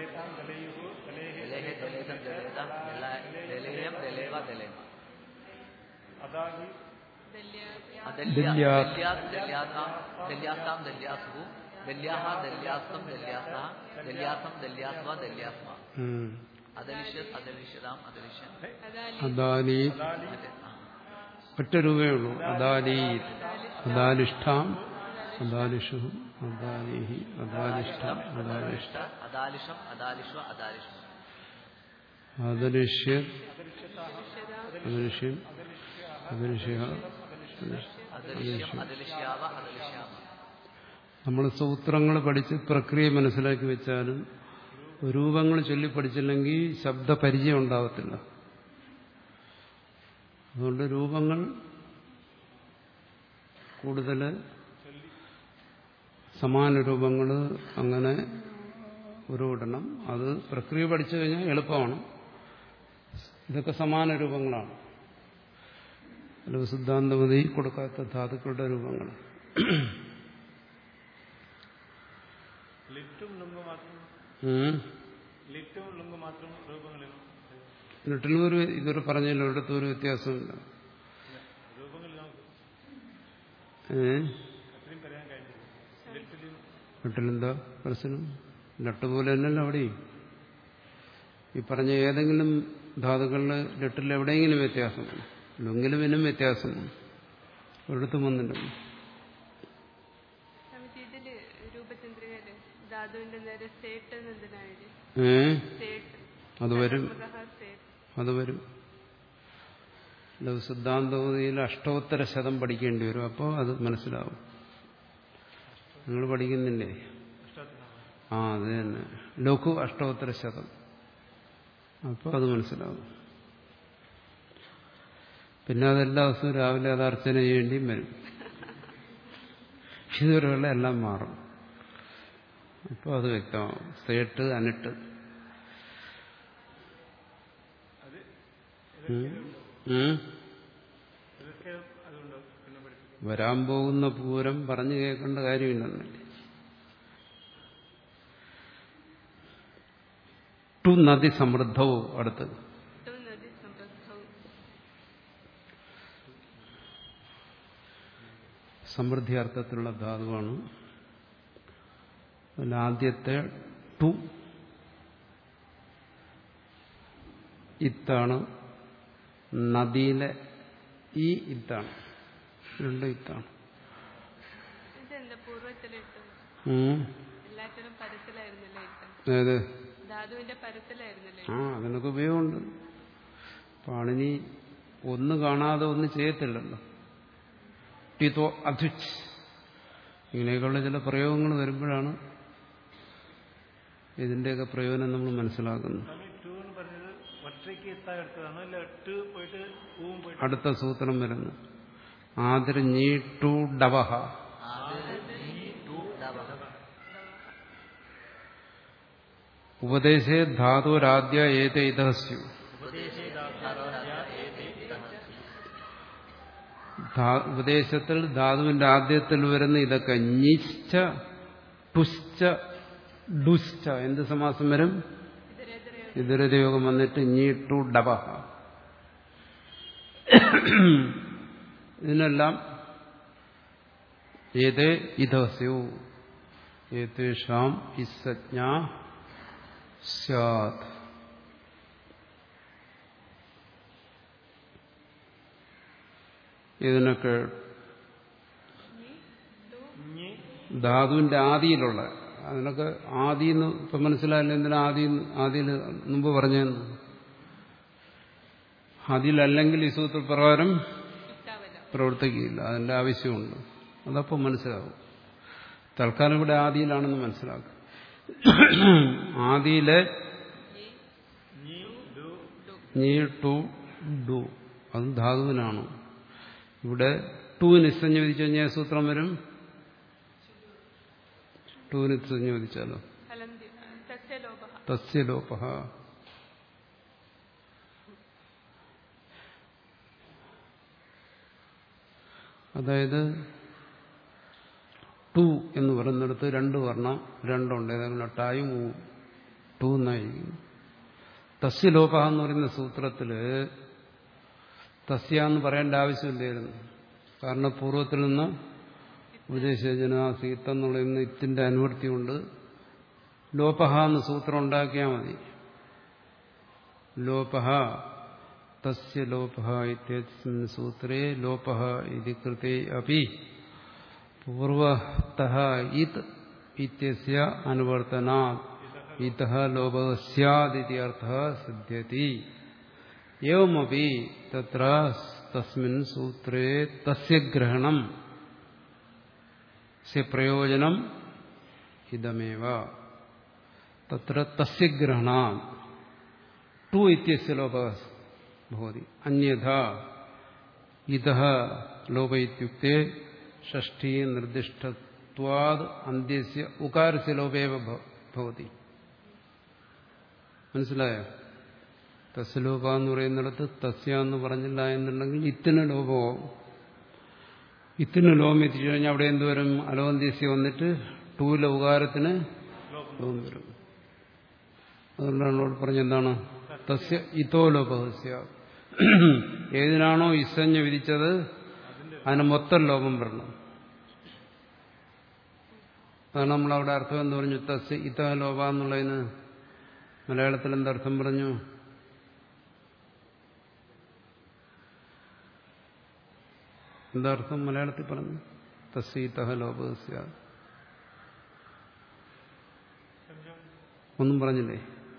ദലേഹ ദലേതം ദലേതം ദലാ- ദലേയം ദലേവ ദലേമ
അതാകി
അദല്യ
ദല്യാ-
ദല്യാസ് ദല്യാസാം ദല്യാസാം ദല്യാസുഹു ദല്യാഹ ദല്യാസ്തം ദല്യാസഹ ദല്യാസം ദല്യാസ്വ ദല്യാസ്മ
ഉം.
അദലിഷ്യത് അദലിഷ്യതാം അദലിഷ്യൻ
അദാലീത്
അതെ, ആ.
ഒറ്റ രൂപയേ ഉള്ളൂ അദാലീത് അദാലിഷ്ഠാം അദാലിഷു അദാലിഹി അദാലിഷ്ഠം അദാലിഷ്ഠ
അദാലിഷം അദാലിഷ്വ അദാലിഷ്മ
അദലിഷ്യത് അദലിഷ്യൻ അദലിഷ്യ
അദലിഷ്യം അദലിഷ്യാവ അദലിഷ്യാമ
നമ്മൾ സൂത്രങ്ങൾ പഠിച്ച് പ്രക്രിയ മനസ്സിലാക്കി വെച്ചാലും രൂപങ്ങൾ ചൊല്ലി പഠിച്ചില്ലെങ്കിൽ ശബ്ദപരിചയം ഉണ്ടാവത്തില്ല അതുകൊണ്ട് രൂപങ്ങൾ കൂടുതൽ സമാന രൂപങ്ങൾ അങ്ങനെ ഉരുവിടണം അത് പ്രക്രിയ പഠിച്ചു കഴിഞ്ഞാൽ എളുപ്പമാണ് ഇതൊക്കെ സമാന രൂപങ്ങളാണ് ലഘു സിദ്ധാന്തമതി കൊടുക്കാത്ത ധാതുക്കളുടെ രൂപങ്ങൾ
ലിറ്റും ലുങ്കും മാത്രം
ഉം.
ലിറ്റും ലുങ്കും മാത്രം രൂപങ്ങളിൽ
ലിട്ടിലൂർ ഇതൊരു പറഞ്ഞല്ലോ ഒരിടത്തും ഒരു വ്യത്യാസമില്ല
രൂപങ്ങളിൽ നമുക്ക്
ഏ
അത്രയും പറയാൻ കഴിഞ്ഞില്ല ലിറ്റിലും
ലിട്ടിലെന്താ പ്രശ്നം ലട്ട് പോലെ തന്നെയല്ലോ അവിടെയും ഈ പറഞ്ഞ ഏതെങ്കിലും ധാതുക്കളിൽ ലിട്ടിൽ എവിടെയെങ്കിലും വ്യത്യാസം വന്നു ലുങ്കിലും ഇനും വ്യത്യാസം വന്നു ഒരിടത്തും വന്നിട്ടുണ്ട്
സ്വാമിജി ഇതില് രൂപചന്ദ്രികയില് ധാതുവിന്റെ നേരെ സേട്ട് എന്തിനായത്
ഏ
സേട്ട്
അത് വരും
മൃഗ സേട്ട്
അത് വരും ലഘു സിദ്ധാന്തവതിയിൽ അഷ്ടോത്തര ശതം പഠിക്കേണ്ടി വരും അപ്പോൾ അത് മനസ്സിലാവും നിങ്ങൾ പഠിക്കുന്നില്ലേ ആ അത് തന്നെ ലഘു അഷ്ടോത്തര ശതം അപ്പോൾ അത് മനസ്സിലാവും പിന്നെ അതെല്ലാ ദിവസവും രാവിലെ അത് അർച്ചന ചെയ്യേണ്ടിയും വരും ഇതുവരെയുള്ള എല്ലാം മാറും അപ്പോൾ അത് വ്യക്തമാവും സേട്ട് അനിട്ട് ഉം. ഉം.
ഇതൊക്കെ അതുകൊണ്ട് പിന്നെ പഠിപ്പിക്കും
വരാൻ പോകുന്ന പൂരം പറഞ്ഞു കേൾക്കേണ്ട കാര്യമില്ലെന്നല്ലേ ടു നദി സമൃദ്ധവും അടുത്തത്
ഏറ്റവും നദി സമൃദ്ധവും
സമൃദ്ധി അർത്ഥത്തിലുള്ള ധാതുവാണ് അതിൽ ആദ്യത്തെ ടു ഇത്താണ് നദിയിലെ ഈ ഇത്താണ് രണ്ട് ഇത്താണ്
ഇതെന്താ പൂർവ്വത്തിലിട്ടു
ഉം.
എല്ലാറ്റിനും പരത്തിലായിരുന്നല്ലേ ഇട്ടത്
ഏത്
ധാതുവിന്റെ പരത്തിലായിരുന്നല്ലേ
ആ അതിനൊക്കെ ഉപയോഗമുണ്ട് പാണിനി ഒന്ന് കാണാതെ ഒന്ന് ചെയ്യത്തില്ലല്ലോ ടിതോ അധുച്ച് ഇങ്ങനെയൊക്കെയുള്ള ചില പ്രയോഗങ്ങൾ വരുമ്പോഴാണ് ഇതിന്റെയൊക്കെ പ്രയോജനം നമ്മൾ മനസ്സിലാക്കുന്നത്
സ്വാമി ടു എന്ന് പറഞ്ഞത് ഒറ്റയ്ക്ക് എത്താൻ എടുത്തതാണോ ഇല്ല എട്ട് പോയിട്ട് ഊവും പോയിട്ട്
അടുത്ത സൂത്രം വരുന്നു ആതിർ ഞീ ടു ഡവഹ ഉപദേശേ ധാതുരാദ്യ ഏത ഇതസ്യു ധാ- ഉപദേശത്തിൽ ധാതുവിന്റെ ആദ്യത്തിൽ വരുന്ന ഇതൊക്കെ ഞിച്ച ടുശ്ച ഡുശ്ച എന്ത് സമാസം വരും ഇതരയോഗം വന്നിട്ട് ഞീ ടു ഡവഹ ഇതിനെല്ലാം ഏതേ ഇതസ്യു ഏതേഷാം ഇസജ്ഞ സ്യാത് ഇതിനൊക്കെ ധാതുവിന്റെ ആദിയിലുള്ള അതിനൊക്കെ ആദി എന്ന് ഇപ്പൊ മനസ്സിലായില്ല എന്തിനാ ആദി ആദിയിൽ മുമ്പ് പറഞ്ഞെന്ന് അതിലല്ലെങ്കിൽ ഈ സൂത്രപ്രകാരം പ്രവർത്തിക്കുകയില്ല അതിന്റെ ആവശ്യമുണ്ട് അതപ്പോൾ മനസ്സിലാവും തൽക്കാലം ഇവിടെ ആദിയിലാണെന്ന് മനസ്സിലാക്കും ആദിയിലെ നീ ടു ഡു അത് ധാതുവിനാണ് ഇവിടെ ടു നിസ്സഞ്ജ വിധിച്ചു കഴിഞ്ഞാൽ സൂത്രം വരും ടു നിസ്സഞ്ജ വിധിച്ചാലോ
ഹലന്തി തസ്യ ലോപः
തസ്യ ലോപ അതായത് ടു എന്ന് പറയുന്നിടത്ത് രണ്ട് വർണ്ണം രണ്ടുണ്ട് ഏതെങ്കിലും ടായും ഊ- ടു എന്നായിരിക്കും തസ്യ ലോപ എന്ന് പറയുന്ന സൂത്രത്തില് തസ്യ എന്ന് പറയേണ്ട ആവശ്യമില്ലായിരുന്നു കാരണം പൂർവ്വത്തിൽ നിന്ന് ഉപദേശജന സീത്ത് എന്നുള്ള ഇന്ന് ഇത്തിന്റെ അനുവർത്തി കൊണ്ട് ലോപഹ എന്ന് സൂത്രം ഉണ്ടാക്കിയാൽ മതി ലോപഹ തസ്യ ലോപഹ ഇത്യസ്മിൻ സൂത്രേ ലോപഹ ഇതി കൃതേ അപി പൂർവതഃ ഇത് ഇത്യസ്യ അനുവർത്തനാത് ഇതഃ ലോപः സ്യാദിതി അർത്ഥः സിദ്ധ്യതി एवमपि तत्र तस्मिन् सूत्रे तस्य ग्रहणं स्य प्रयोजनम् इदमेव तत्र तस्य ग्रहणात् टु इत्यस्य लोपः भवति अन्यथा इतः लोप इत्युक्ते षष्ठी निर्दिष्टत्वाद् अन्त्यस्य उकारस्य लोपेव भव- भवति മനസ്സിലായോ തസ്ലോപ എന്ന് പറയുന്നിടത്ത് തസ്യ എന്ന് പറഞ്ഞില്ല എന്നുണ്ടെങ്കിൽ ഇത്തിന് ലോപമാവും ഇത്തിന് ലോപം എത്തിച്ചു കഴിഞ്ഞാൽ അവിടെ എന്ത് വരും അലോന്ത്യസ്യ വന്നിട്ട് ടൂല ഉകാരത്തിന് ലോപം വരും അതുകൊണ്ടാണ് അവിടെ പറഞ്ഞെന്താണ് തസ്യ ഇതോ ലോപസ്യ ഏതിനാണോ ഇസഞ്ഞ് വിധിച്ചത് അതിന് മൊത്തം ലോപം വരണം അതാണ് നമ്മളവിടെ അർത്ഥം എന്ന് പറഞ്ഞു തസ്യ ഇത ലോപ എന്നുള്ളതിന് മലയാളത്തിൽ എന്തർത്ഥം പറഞ്ഞു എന്താർത്ഥം മലയാളത്തിൽ പറഞ്ഞു തസ്സീതഹ ലോപസ്യ ഒന്നും പറഞ്ഞില്ലേ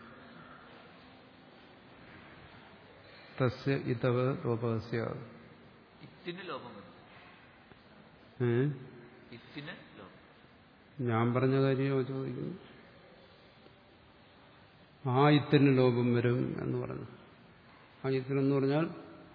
തസ്യ ഇതവ ലോപസ്യ
ഇത്തിന് ലോപം വരും
ഏ
ഇത്തിന് ലോപം
ഞാൻ പറഞ്ഞ കാര്യമോ ചോദിക്കുന്നു ആ ഇത്തിന് ലോപം വരും എന്ന് പറഞ്ഞു ആ ഇത്തിനെന്ന് പറഞ്ഞാൽ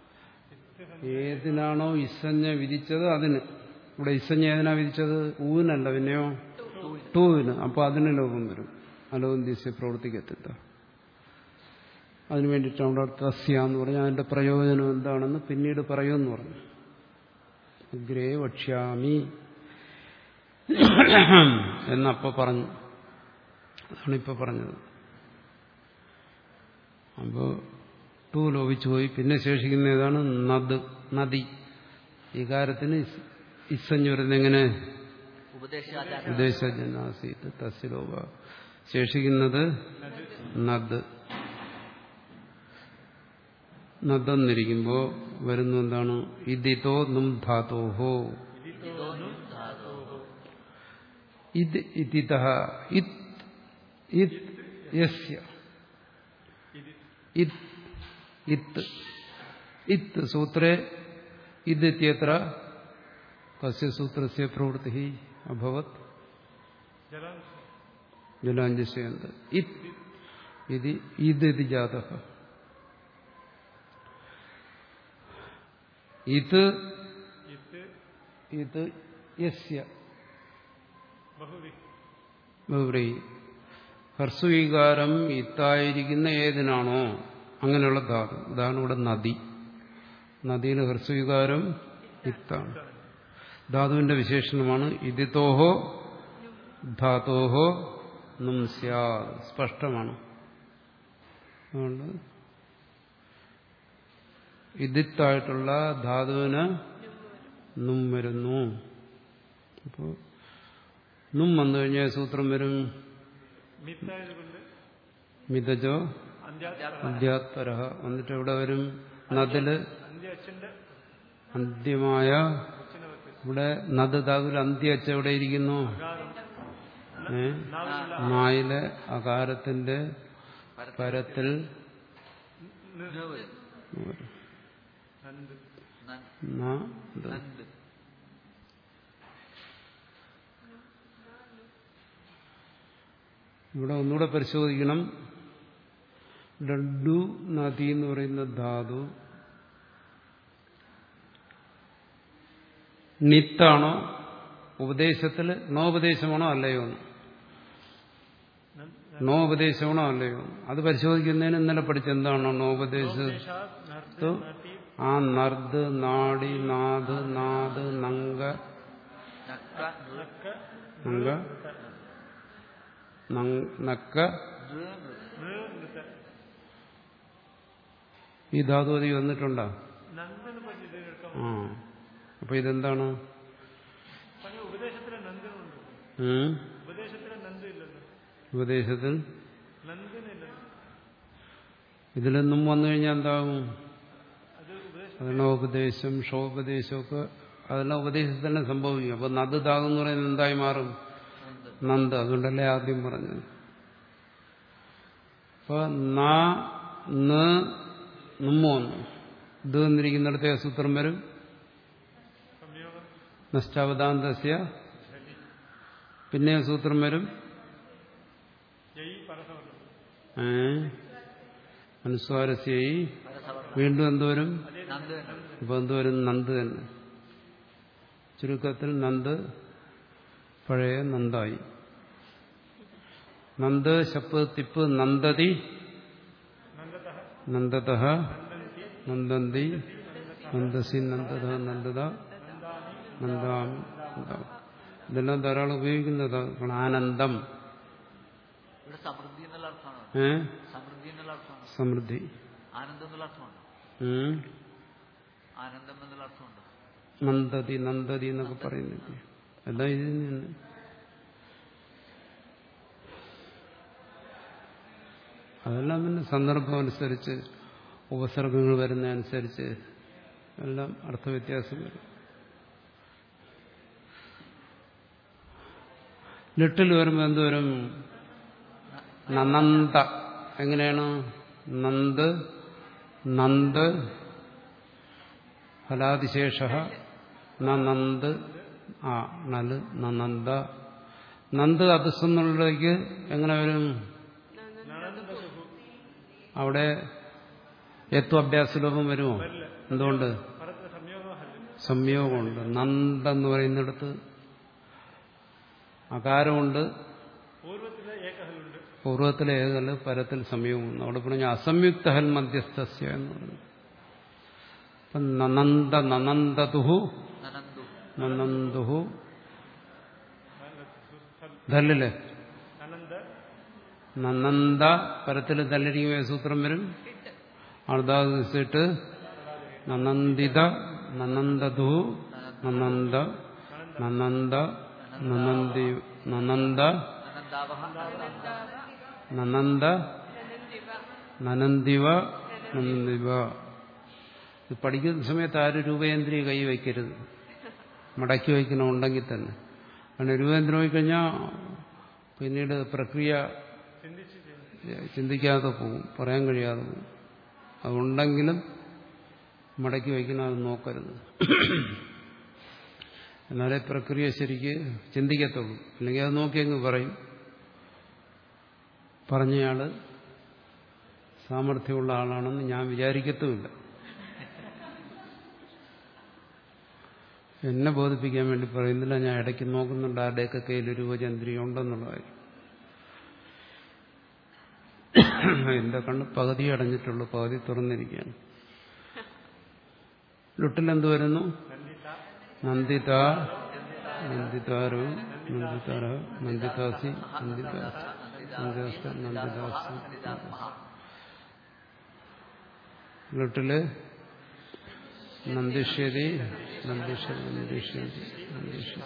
ഏതിനാണോ ഇസഞ്ഞ വിധിച്ചത് അതിന് ഇവിടെ ഇസഞ്ഞ ഏതിനാ വിധിച്ചത് ഊവിനല്ല പിന്നെയോ ടൂവിന് അപ്പോൾ അതിന് ലോപം വരും അലോന്തിസ്യ പ്രവർത്തിക്കത്തില്ല അതിനു വേണ്ടിയിട്ടാണ് അവിടെ തസ്യ എന്ന് പറഞ്ഞാൽ അതിന്റെ പ്രയോജനം എന്താണെന്ന് പിന്നീട് പറയുമെന്ന് പറഞ്ഞു അഗ്രേ വക്ഷ്യാമി എന്നപ്പോ പറഞ്ഞു അതാണ് ഇപ്പൊ പറഞ്ഞത് അപ്പോ ടൂ ലോപിച്ചു പോയി പിന്നെ ശേഷിക്കുന്ന ഏതാണ് നദ് നദി ഈ കാര്യത്തിന് ഇസഞ്ഞു വരുന്നത് എങ്ങനെ
ഉപദേശാചാരം
ഉദ്ദേശജനാസീത്ത് തസ്യലോപ ശേഷിക്കുന്നത് നദ് നദെന്നിരിക്കുമ്പോ വരുന്ന എന്താണ് ഇതിതോ നും ധാതോഹോ ഇത് ഇതിത ഇത് ഇത് യസ്യ ഇത് ഇത് ഇത് സൂത്രേ ഇത് ഇത്യത്ര കസ്യ സൂത്രസ്യ പ്രവൃത്തി അഭവത്
ജലാംശ
ജലാഞ്ജസ്യന്ത് ഇത് ഇത് ഇത് ഇത് ജാത ഇത് ഇത് യസ്യ
ബഹുവി
ബഹുബ്രീ ഹർസ്വീകാരം ഇത്തായിരിക്കുന്ന ഏതിനാണോ അങ്ങനെയുള്ള ധാതു ഇതാണ് ഇവിടെ നദി നദിയിൽ ഹർസ്വീകാരം ഇത്താണ് ധാതുവിന്റെ വിശേഷണമാണ് ഇതിത്തോഹോ ധാതോഹോ നും സ്യാ സ്പഷ്ടമാണ് അതുകൊണ്ട് ഇതിത്തായിട്ടുള്ള ധാതുവിന് നും വരുന്നു അപ്പോൾ നും വന്നു കഴിഞ്ഞാൽ സൂത്രം വരും
മിത്തായതുകൊണ്ട്
മിതജോ
അന്ത്യാ
അധ്യാത്പര എന്നിട്ട് എവിടെ വരും നദില്
അന്ത്യ അച്ഛന്റെ
അന്ത്യമായ
അച്ഛനെ വെച്ച്
ഇവിടെ നദ് ധാതുവിൽ അന്ത്യ അച്ച എവിടെ ഇരിക്കുന്നു ഏ നായിലെ അകാരത്തിന്റെ പരത്തിൽ
നന്ദ്
ന, ഇത്.
നന്ദ്
ഇവിടെ ഒന്നുകൂടെ പരിശോധിക്കണം ഡു നദി എന്ന് പറയുന്ന ധാതു നിത്താണോ ഉപദേശത്തിൽ നോപദേശമാണോ അല്ലയോ എന്ന് നോപദേശമാണോ അല്ലയോ അത് പരിശോധിക്കുന്നതിന് ഇന്നലെ പഠിച്ച എന്താണോ നോപദേശത്ത് ആ നർദ് നാടി നാദ് നാദ് നങ്ക
നക്ക
നങ്ക നങ്- നക്ക
നൃ
ഈ ധാതു അതി വന്നിട്ടുണ്ടോ
നന്ദന് പറ്റി എടുക്കാം
ആ അപ്പൊ ഇതെന്താണ്
പക്ഷേ ഉപദേശത്തിലെ നന്ദനുണ്ട്
ഉം?
ഉപദേശത്തിലെ നന്ദ ഇല്ലല്ലോ
ഉപദേശത്തിൽ
നന്ദനില്ലല്ലോ
ഇതിലൊന്നും വന്നു കഴിഞ്ഞാൽ എന്താകും
അത് ഉപദേശം
അതെല്ലാം ഉപദേശം ഷോപദേശമൊക്കെ അതെല്ലാം ഉപദേശത്തിൽ തന്നെ സംഭവിക്കും അപ്പൊ നദ് ധാതു എന്ന് പറയുന്നത് എന്തായി മാറും നന്ദ് അതുകൊണ്ടല്ലേ ആദ്യം പറഞ്ഞത് അപ്പൊ ന ന് നമ്മോ ഇത് എന്നിരിക്കുന്നിടത്തെ സൂത്രം വരും
സംയോഗം
നഷ്ടാവതാന്തസ്യ പിന്നെ സൂത്രം വരും
ജയ് പരസവർണം
ഏ അനുസ്വാരസ്യായി
പരസവർണം
വീണ്ടും എന്തോരും
നന്ദ് തന്നെ
ഇപ്പൊ എന്തോരും നന്ദ് തന്നെ ചുരുക്കത്തിൽ നന്ദ് പഴയ നന്ദായി നന്ദ് ശപ്പ് തിപ്പ് നന്ദതി നന്ദത നന്ദന്തി നന്ദസി നന്ദത നന്ദത നന്ദാമി നന്ദാമി. ഇതെല്ലാം ധാരാളം ഉപയോഗിക്കുന്നതാണ് ആനന്ദം
ഇവിടെ സമൃദ്ധി എന്നുള്ള അർത്ഥമാണോ
ഏ
സമൃദ്ധി എന്നുള്ള അർത്ഥമാണോ
സമൃദ്ധി
ആനന്ദം എന്നുള്ള അർത്ഥമുണ്ടോ
ഉം.
ആനന്ദം എന്നുള്ള അർത്ഥമുണ്ടോ
നന്ദതി നന്ദതി എന്നൊക്കെ പറയുന്നില്ലേ എല്ലാം ഇതിൽ നിന്ന് അതെല്ലാം പിന്നെ സന്ദർഭം അനുസരിച്ച് ഉപസർഗങ്ങൾ വരുന്നതനുസരിച്ച് എല്ലാം അർത്ഥവ്യത്യാസം വരും ലിട്ടിൽ വരുമ്പോൾ എന്ത് വരും നനന്ത എങ്ങനെയാണ് നന്ദ് നന്ദ് ഫലാതിശേഷ നന്ദ് ആ നല് നന്ദ നന്ദ് അധസ്സെന്നുള്ളതിലേക്ക് എങ്ങനെ വരും അവിടെ എത്വ അഭ്യാസലോപം വരുമോ എന്തുകൊണ്ട്
പരത്തെ സംയോഗമല്ല
സംയോഗമുണ്ട് നന്ദെന്ന് പറയുന്നിടത്ത് അകാരമുണ്ട്
പൂർവ്വത്തിലെ ഏകഹലുണ്ട്
പൂർവ്വത്തിലെ ഏകല് പരത്തിൽ സംയോഗമുണ്ട് അവിടെ പറഞ്ഞ അസംയുക്ത ഹൽ മധ്യസ്ഥസ്യ എന്ന് പറഞ്ഞു അപ്പം നനന്ദ നനന്ദതുഹു
നനന്ദു
നനന്ദുഹു ധല്ലില്
അനന്ത
നനന്ദ പരത്തിൽ തല്ലിരിക്കുമ്പോൾ സൂത്രം വരും അർദ്ധാദിട്ട് നനന്ദിത നനന്ദതു നനന്ദ നനന്ദ നനന്ദി നനന്ദ
നനന്ദാവഹ
നനന്ദ നനന്ദിവ നന്ദിവ ഇത് പഠിക്കുന്ന സമയത്ത് ആരും രൂപേന്ദ്രിയ കൈ വയ്ക്കരുത് മടക്കി വയ്ക്കണമുണ്ടെങ്കിൽ തന്നെ കാരണം രൂപേന്ദ്രം പോയിക്കഴിഞ്ഞാൽ പിന്നീട് പ്രക്രിയ
ചിന്തിച്ച് ചെയ്യുന്നു
ചിന്തിക്കാതെ പോകും പറയാൻ കഴിയാതെ പോകും അതുണ്ടെങ്കിലും മടക്കി വയ്ക്കണം അത് നോക്കരുത് എന്നാലേ പ്രക്രിയ ശരിക്ക് ചിന്തിക്കത്തുള്ളൂ അല്ലെങ്കിൽ അത് നോക്കിയങ്ങ് പറയും പറഞ്ഞയാള് സാമർഥ്യമുള്ള ആളാണെന്ന് ഞാൻ വിചാരിക്കത്തുമില്ല എന്നെ ബോധിപ്പിക്കാൻ വേണ്ടി പറയുന്നില്ല ഞാൻ ഇടയ്ക്ക് നോക്കുന്നുണ്ട് ആരുടെയൊക്കെ കയ്യിൽ രൂപചന്ദ്രിക ഉണ്ടെന്നുള്ള കാര്യം എന്റെ കണ്ണ് പകുതി അടഞ്ഞിട്ടുള്ളൂ പകുതി തുറന്നിരിക്കുകയാണ് ലുട്ടിലെന്ത് വരുന്നു നന്ദിത നന്ദിതാരു നന്ദിതാര നന്ദിതാസി നന്ദിതാസി നന്ദിദാസ നന്ദിദാസി ലുട്ടില് നന്ദിഷ്യതി നന്ദിഷ നന്ദിഷ്യതി നന്ദിഷ്യ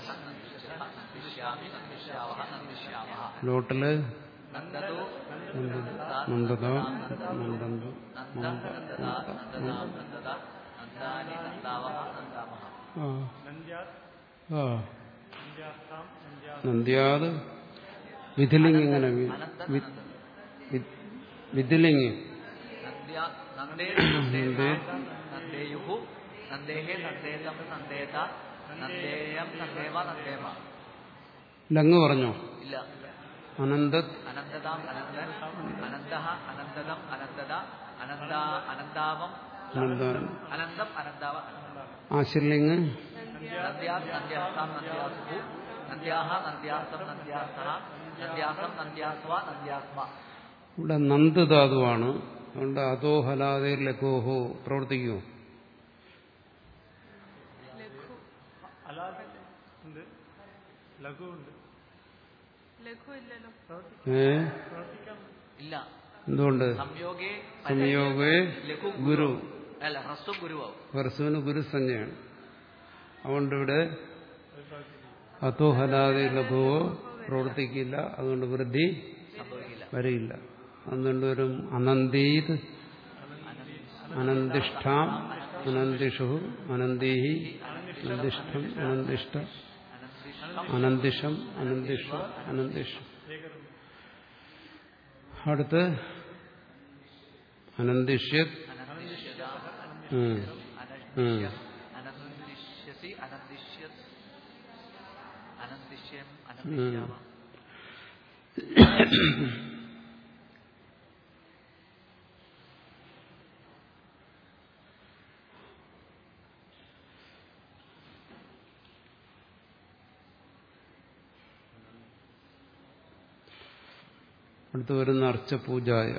ലോട്ടില്
നന്ദതു
നന്ദത നന്ദന്തു നന്ദ
നന്ദത നന്ദാനി നന്ദാവഹ നന്ദാമഹ
ആ
നന്ദ്യാത്
ആ
നന്ദ്യാസ്താം നന്ദ്യാ
നന്ദ്യാത് വിധിലിംഗ് ഇങ്ങനെ വി- വി- വി- വിധിലിംഗ്
നന്ദ്യാ നന്ദേ നന്ദേ നന്ദേയുഹു നന്ദേഹേ നന്ദേതം നന്ദേത നന്ദേയം നന്ദേവ നന്ദേമ
ലങ് പറഞ്ഞോ
ഇല്ല
അനന്ത
അനന്തതാം അനന്തൻ അനന്തഃ അനന്തതം അനന്തത അനന്താ അനന്താവം
അനന്ത
അനന്തം അനന്താവ അനന്താവ
ആശിർലിംഗ്
നന്ദ്യാസ് നന്ദ്യാസ്താം നന്ദ്യാസുഹു നന്ദ്യാഹ നന്ദ്യാസം നന്ദ്യാസഹ നന്ദ്യാസം നന്ദ്യാസ്വ നന്ദ്യാസ്മ
ഇവിടെ നന്ദ് ധാതുവാണ് അതുകൊണ്ട് അതോ ഹലാതെ ലഘോഹോ പ്രവർത്തിക്കുമോ
ലഘു
അലാദ് ഉണ്ട് ലഘു ഉണ്ട്
ലഘു ഇല്ലല്ലോ
ഏ
പ്രവർത്തിക്കാം
ഇല്ല
എന്തുകൊണ്ട്
സംയോഗേ
സംയോഗേ
ലഘു
ഗുരു
അല്ല ഹ്രസ്വം ഗുരുവാവും
ഹർസുവിന് ഗുരുസഞ്ജയാണ് അതുകൊണ്ട് ഇവിടെ അതോ ഹലാതെ ലഘുവോ പ്രവർത്തിക്കില്ല അതുകൊണ്ട് വൃദ്ധി
സംഭവിക്കില്ല
വരില്ല അതുകൊണ്ട് വരും അനന്തീത് അനന്തിഷ്ഠാം അനന്തിഷു അനന്തീഹി അനന്തിഷ്ഠം അനന്തിഷ്ഠ അനന്തിഷം അനന്തിഷു അനന്തിഷം അടുത്ത് അനന്തിഷ്യത് ഉം. ഉം.
അനന്തിഷ്യസി അനന്തിഷ്യത് അനന്തിഷ്യം
ഉം.
അനന്തിഷ്യാമ
അടുത്ത് വരുന്ന അർച്ച പൂജായ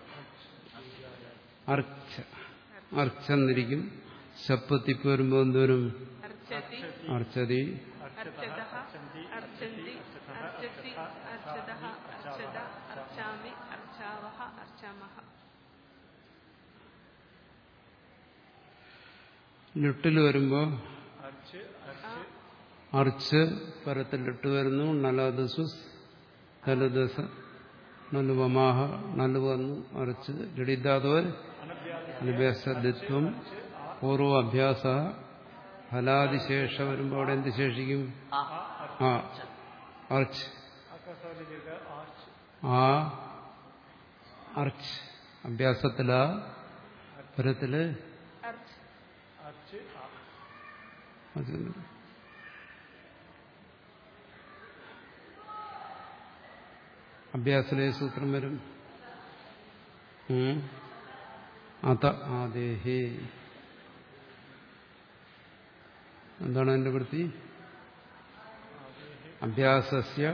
അർച്ച അർച്ച എന്നിരിക്കും ശപ്പത്തിപ്പ് വരുമ്പോൾ എന്തോരും
അർച്ചതി
അർച്ചതി
അർച്ചത അർച്ചന്തി അർച്ചസി അർച്ചത അർച്ചത അർച്ചാമി അർച്ചാവഹ അർച്ചാമഹ
ലുട്ടിൽ വരുമ്പോൾ
അർച്ച് അർച്ച്
അർച്ച് പരത്തിൽ ലിട്ട് വരുന്നു നലദസുസ് നലദസ നലുവമാഹ നലു വന്നു അർച്ച് ലളിതാതോർ അനുഭ്യാസത്വം പൂർവ അഭ്യാസ ഫലാതിശേഷ വരുമ്പോൾ അവിടെ എന്ത് ശേഷിക്കും
ആ
ആ അർച്ച്
ആകാശവാണി ദീർഘ ആർച്ച്
ആ അർച്ച് അഭ്യാസത്തിലാ പരത്തില്
അർച്ച്
അർച്ച് ആ
അത് അഭ്യാസത്തിലെ സൂത്രം വരും ഉം. അത ആദേഹേ എന്താണ് അതിന്റെ വൃത്തി അഭ്യാസസ്യ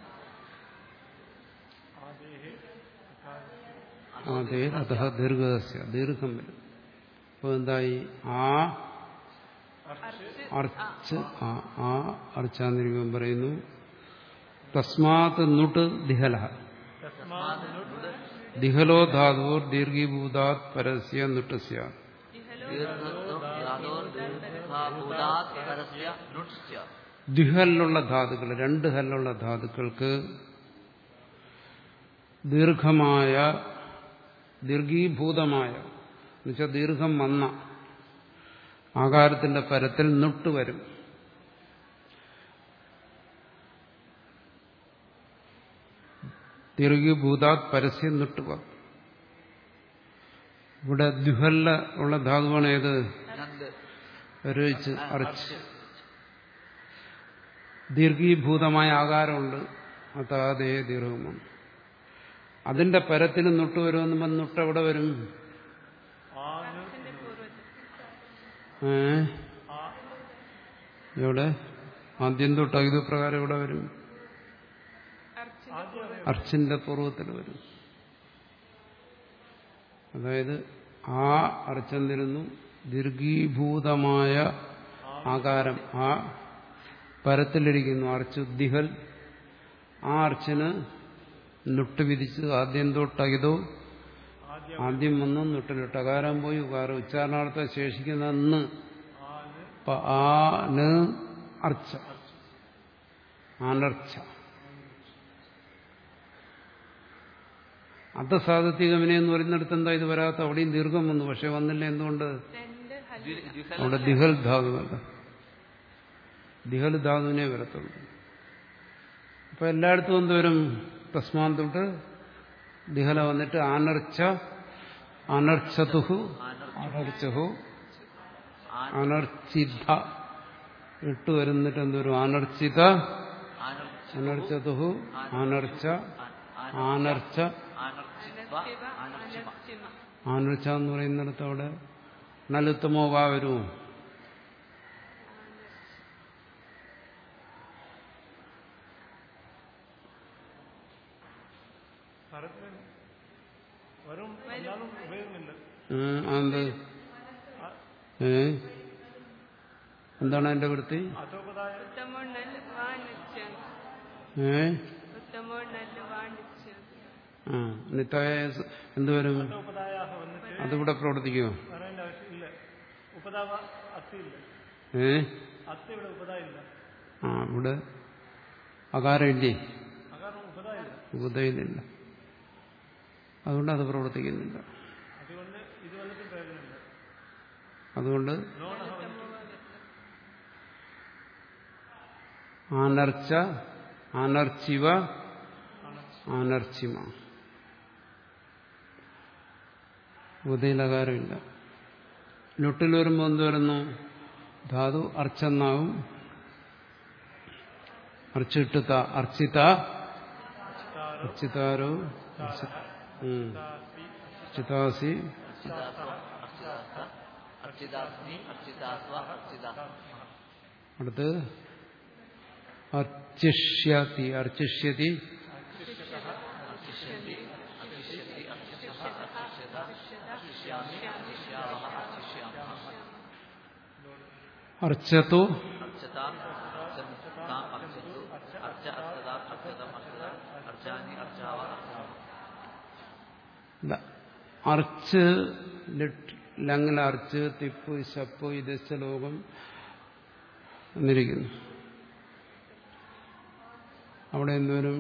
ആദേഹേ
ആദേ അത ദീർഘസ്യ ദീർഘം വരും അപ്പോൾ എന്തായി ആ
അർച്ച്
അർച്ച് ആ ആ അർച്ചാന്നിരിക്കും പറയുന്നു തസ്മാത് നുട്ട് ദിഹല ദിഹലോ ധാതുവോർ ദീർഘീഭൂതാത് പരസ്യ നുട്ടസ്യ
ദീർഘഭൂതാത് പരസ്യ നുട്സ്യ
ദ്വിഹല്ലുള്ള ധാതുക്കൾ രണ്ട് ഹല്ലുള്ള ധാതുക്കൾക്ക് ദീർഘമായ ദീർഘീഭൂതമായ എന്നുവെച്ചാൽ ദീർഘം വന്ന ആകാരത്തിന്റെ പരത്തിൽ നുട്ട് വരും ദീർഘീഭൂതാത് പരസ്യം നുട്ടുക ഇവിടെ ദ്വിഹല്ല ഉള്ള ധാതുവാണ് ഏത്
നന്ദ്
രുചിച്ച് അറച്ച് ദീർഘീഭൂതമായ ആകാരമുണ്ട് അതാതേ ദീർഘമാണ് അതിന്റെ പരത്തിന് നുട്ട് വരുമെന്ന് നുട്ട് എവിടെ വരും
ആന്
അർച്ചിന്റെ പൂർവ്വത്തിൽ
ഏ? ഇവിടെ ആദ്യം തൊട്ട് ഇത് പ്രകാരം ഇവിടെ വരും
അർച്ചിത
അർച്ചിന്റെ പൂർവ്വത്തിൽ വരും അതായത് ആ അർച്ചന്നിരുന്നു ദീർഘീഭൂതമായ ആകാരം ആ പരത്തിലിരിക്കുന്നു അർച്ചുദ്ദിഹൽ ആ അർച്ചന് നുട്ട് വിധിച്ച് ആദ്യം തൊട്ടകിതോ ആദ്യം വന്നു നുട്ടിലിട്ട് അകാരം പോയി ഉകാരം ഉച്ചാരണാർത്ഥം ശേഷിക്കുന്ന ന് പ- ആ ന് അർച്ച ആനർച്ച അർത്ഥസാധത്തികമനെ എന്ന് പറയുന്നിടത്ത് എന്താ ഇത് വരാത്ത അവിടെയും ദീർഘം വന്നു പക്ഷെ വന്നില്ല എന്തുകൊണ്ട്
രണ്ട് ഹൽ
ദ്വി- ദ്വിഹൽ
അവിടെ ദിഹൽ ധാതുവല്ല ദിഹൽ ധാതുവിനെ വരത്തുള്ളൂ അപ്പൊ എല്ലായിടത്തും എന്തുവരും തസ്മാൻ തൊട്ട് ദിഹല വന്നിട്ട് ആനർച്ച അനർച്ചതുഹു അനർച്ചഹു
ആന-
അനർച്ചിത ഇട്ട് വരുന്നിട്ട് എന്തൊരു അനർച്ചിത
ആനർച്ച
അനർച്ചതുഹു അനർച്ച ആനർച്ച
ആനർച്ചിത്വ
അനർച്ചിവ
ആനർച്ചിമ
അനർച്ചിമ
ആനർച്ച എന്ന് പറയുന്നിടത്ത് അവിടെ നലുത്തമോ വാ വരുമോ
ഭാരതത്തിൽ വരും എന്നാലും ഉപയോഗമില്ല
ഉം, അതെന്ത് ഏ എന്താണ് എന്റെ വൃത്തി
അതോപതായ
ഉത്തമോ നല്ല വാണിജ്യ
ഏ
ഉത്തമോ നല്ല വാണിജ്യ
ആ നിത്തായ സ- എന്തുവരും
ഉപതായാഹ വന്നിട്ട്
അതിവിടെ പ്രവർത്തിക്കുമോ
പറയേണ്ട ആവശ്യമില്ല ഉപതാവ അത്തി ഇല്ല
ഏ
അത്തി ഇവിടെ ഉപത ഇല്ല
ആ ഇവിടെ അകാരമില്ലേ
അകാരണം ഉപത ഇല്ല
ഉപതയിലില്ല അതുകൊണ്ട് അത് പ്രവർത്തിക്കുന്നില്ല
അതുകൊണ്ട് ഇത് വന്നിട്ട് പ്രയോജനമില്ല
അതുകൊണ്ട്
നോണഹ വന്നിട്ട്
ആനർച്ച അനർച്ചിവ അനർച്ചിമ ഉദയിലകാരമില്ല ലുട്ടിൽ വരുമ്പോൾ എന്ത് വരുന്നു ധാതു അർച്ചെന്നാവും അർച്ചിട്ടുത അർച്ചിത അർച്ചിതാരോ അർച്ചി- ഉം. അർച്ചിതാസി
അർച്ചിതാസ്മി അർച്ചിതാസ്വ അർച്ചിതാസ്മ
അടുത്ത് അർച്ചിഷ്യതി അർച്ചിഷ്യതി
അർച്ചിഷ്യന്തി അർച്ചിഷ്യത്തി അർച്ചിഷ്യഃ അർച്ചിഷ്യത അർച്ചിഷ്യാമി അർച്ചിഷ്യാവഹ അർച്ചിഷ്യാമഃ
അർച്ചതു
അർച്ചതാം അർച്ചതാം അർച്ചതു അർച്ച അർച്ചതാം അർച്ചതം അർച്ചതാം അർച്ചാനി അർച്ചാവ അർച്ചാമ
ഇല്ല. അർച്ച് ലിട്ട് ലങ്ങല അർച്ച് തിപ്പ് ശപ്പ് ഇതച്ച ലോകം എന്നിരിക്കുന്നു അവിടെ എന്തോരും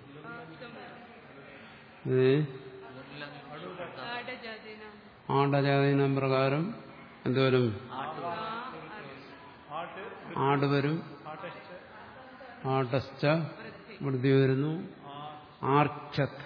ഏ
ആടജാതിനാം
ആടജാതീനം പ്രകാരം എന്തോരും ആട് വരും ആടശ്ച വൃദ്ധി വരുന്നു ആർച്ചത്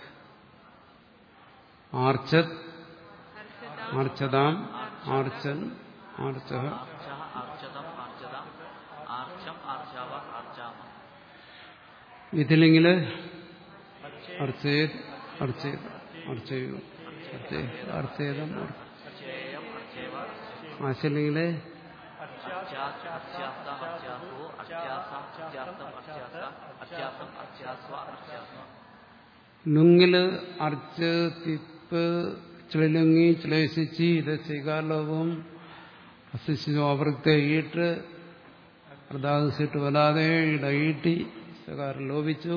ആർച്ചത് ആർച്ചതാം ആർച്ചൻ ആർച്ച
ആർച്ചഃ ആർച്ചതം ആർച്ചതാം ആർച്ചം ആർച്ചാവ ആർച്ചാമ
ഇതിലെങ്കിൽ അർച്ചേത് അർച്ചേത് അർച്ചയു അർച്ചേ അർച്ചേതം
അർച്ചേയം അർച്ചേവ
ആശല്ലെങ്കിൽ
അർച്ചാസ് അർച്ചാസ്താം അർച്ചാസോ അർച്ചാസാം അർച്ചാസ്തം അർച്ചാസ അർച്ചാസം അർച്ചാസ്വ അർച്ചാസ്മ
ലുങ്ങില് അർച്ച് തിപ്പ് ചിളിലുങ്ങി ചിലേശിച്ച് ഇത് സ്വീകാരലോകവും അസിച്ചു അവർക്ക് ഈട്ട് അർദ്ധാസിട്ട് വരാതെ ഇടയിട്ട് സ്വകാരം ലോപിച്ചു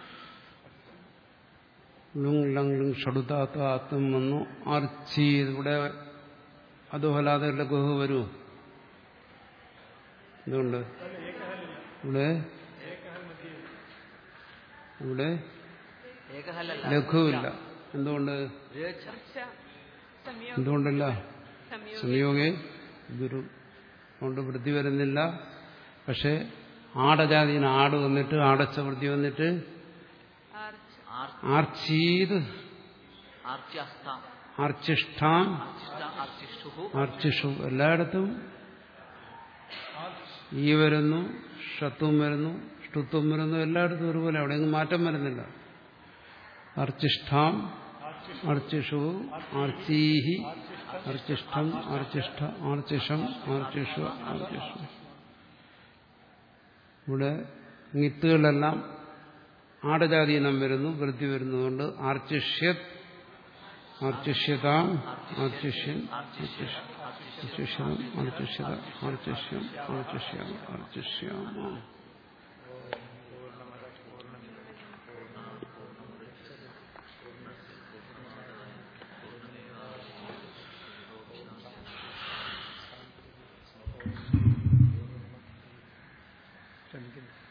ലുങ് ലങ് ലുങ് ഷടുതാത്ത ആത്മം വന്നു അർച്ചി ഇവിടെ അതുമല്ലാതെ ലഘു വരൂ എന്തുകൊണ്ട് ഇവിടെ ഇവിടെ
ഏകഹലല്ല
ലഘുവില്ല എന്തുകൊണ്ട്
രേച്ഛ
അർച്ച സംയോഗ
എന്തുകൊണ്ടില്ല
സംയോഗ
സംയോഗേ ഗുരു കൊണ്ട് വൃദ്ധി വരുന്നില്ല പക്ഷെ ആടജാതിന് ആട് വന്നിട്ട് ആടച്ച വൃദ്ധി വന്നിട്ട്
ആർച്ച
ആർ
ആർച്ചീത്
ആർച്ച്യസ്താം
ആർച്ചിഷ്ടാം
അർച്ചിഷ്ട അർച്ചിഷ്ടുഹു
ആർച്ചിഷു എല്ലായിടത്തും ഈ വരുന്നു ഷത്വം വരുന്നു ഷ്ടുത്വം വരുന്നു എല്ലായിടത്തും ഒരുപോലെ അവിടെയൊന്നും മാറ്റം വരുന്നില്ല അർച്ചിഷ്ടാം അർച്ചിഷു ആർച്ചീഹി അർച്ചിഷ്ടം ആർച്ചിഷ്ട ആർച്ചിഷം ആർച്ചിഷു ആർച്ചിഷു ഇവിടെ മിത്തുകളെല്ലാം ആടജാതീനം വരുന്നു വൃത്തി വരുന്നതുകൊണ്ട് ആർച്ചിഷ്യത് ആർച്ചിഷ്യതാം ആർച്ചിഷ്യൻ ആർച്ചിഷ്യം ആർച്ചിഷ്യത ആർച്ചിഷ്യം ആർച്ചിഷ്യം ആർച്ചിഷ്യാമ
ക്ഷമിക്കുന്നു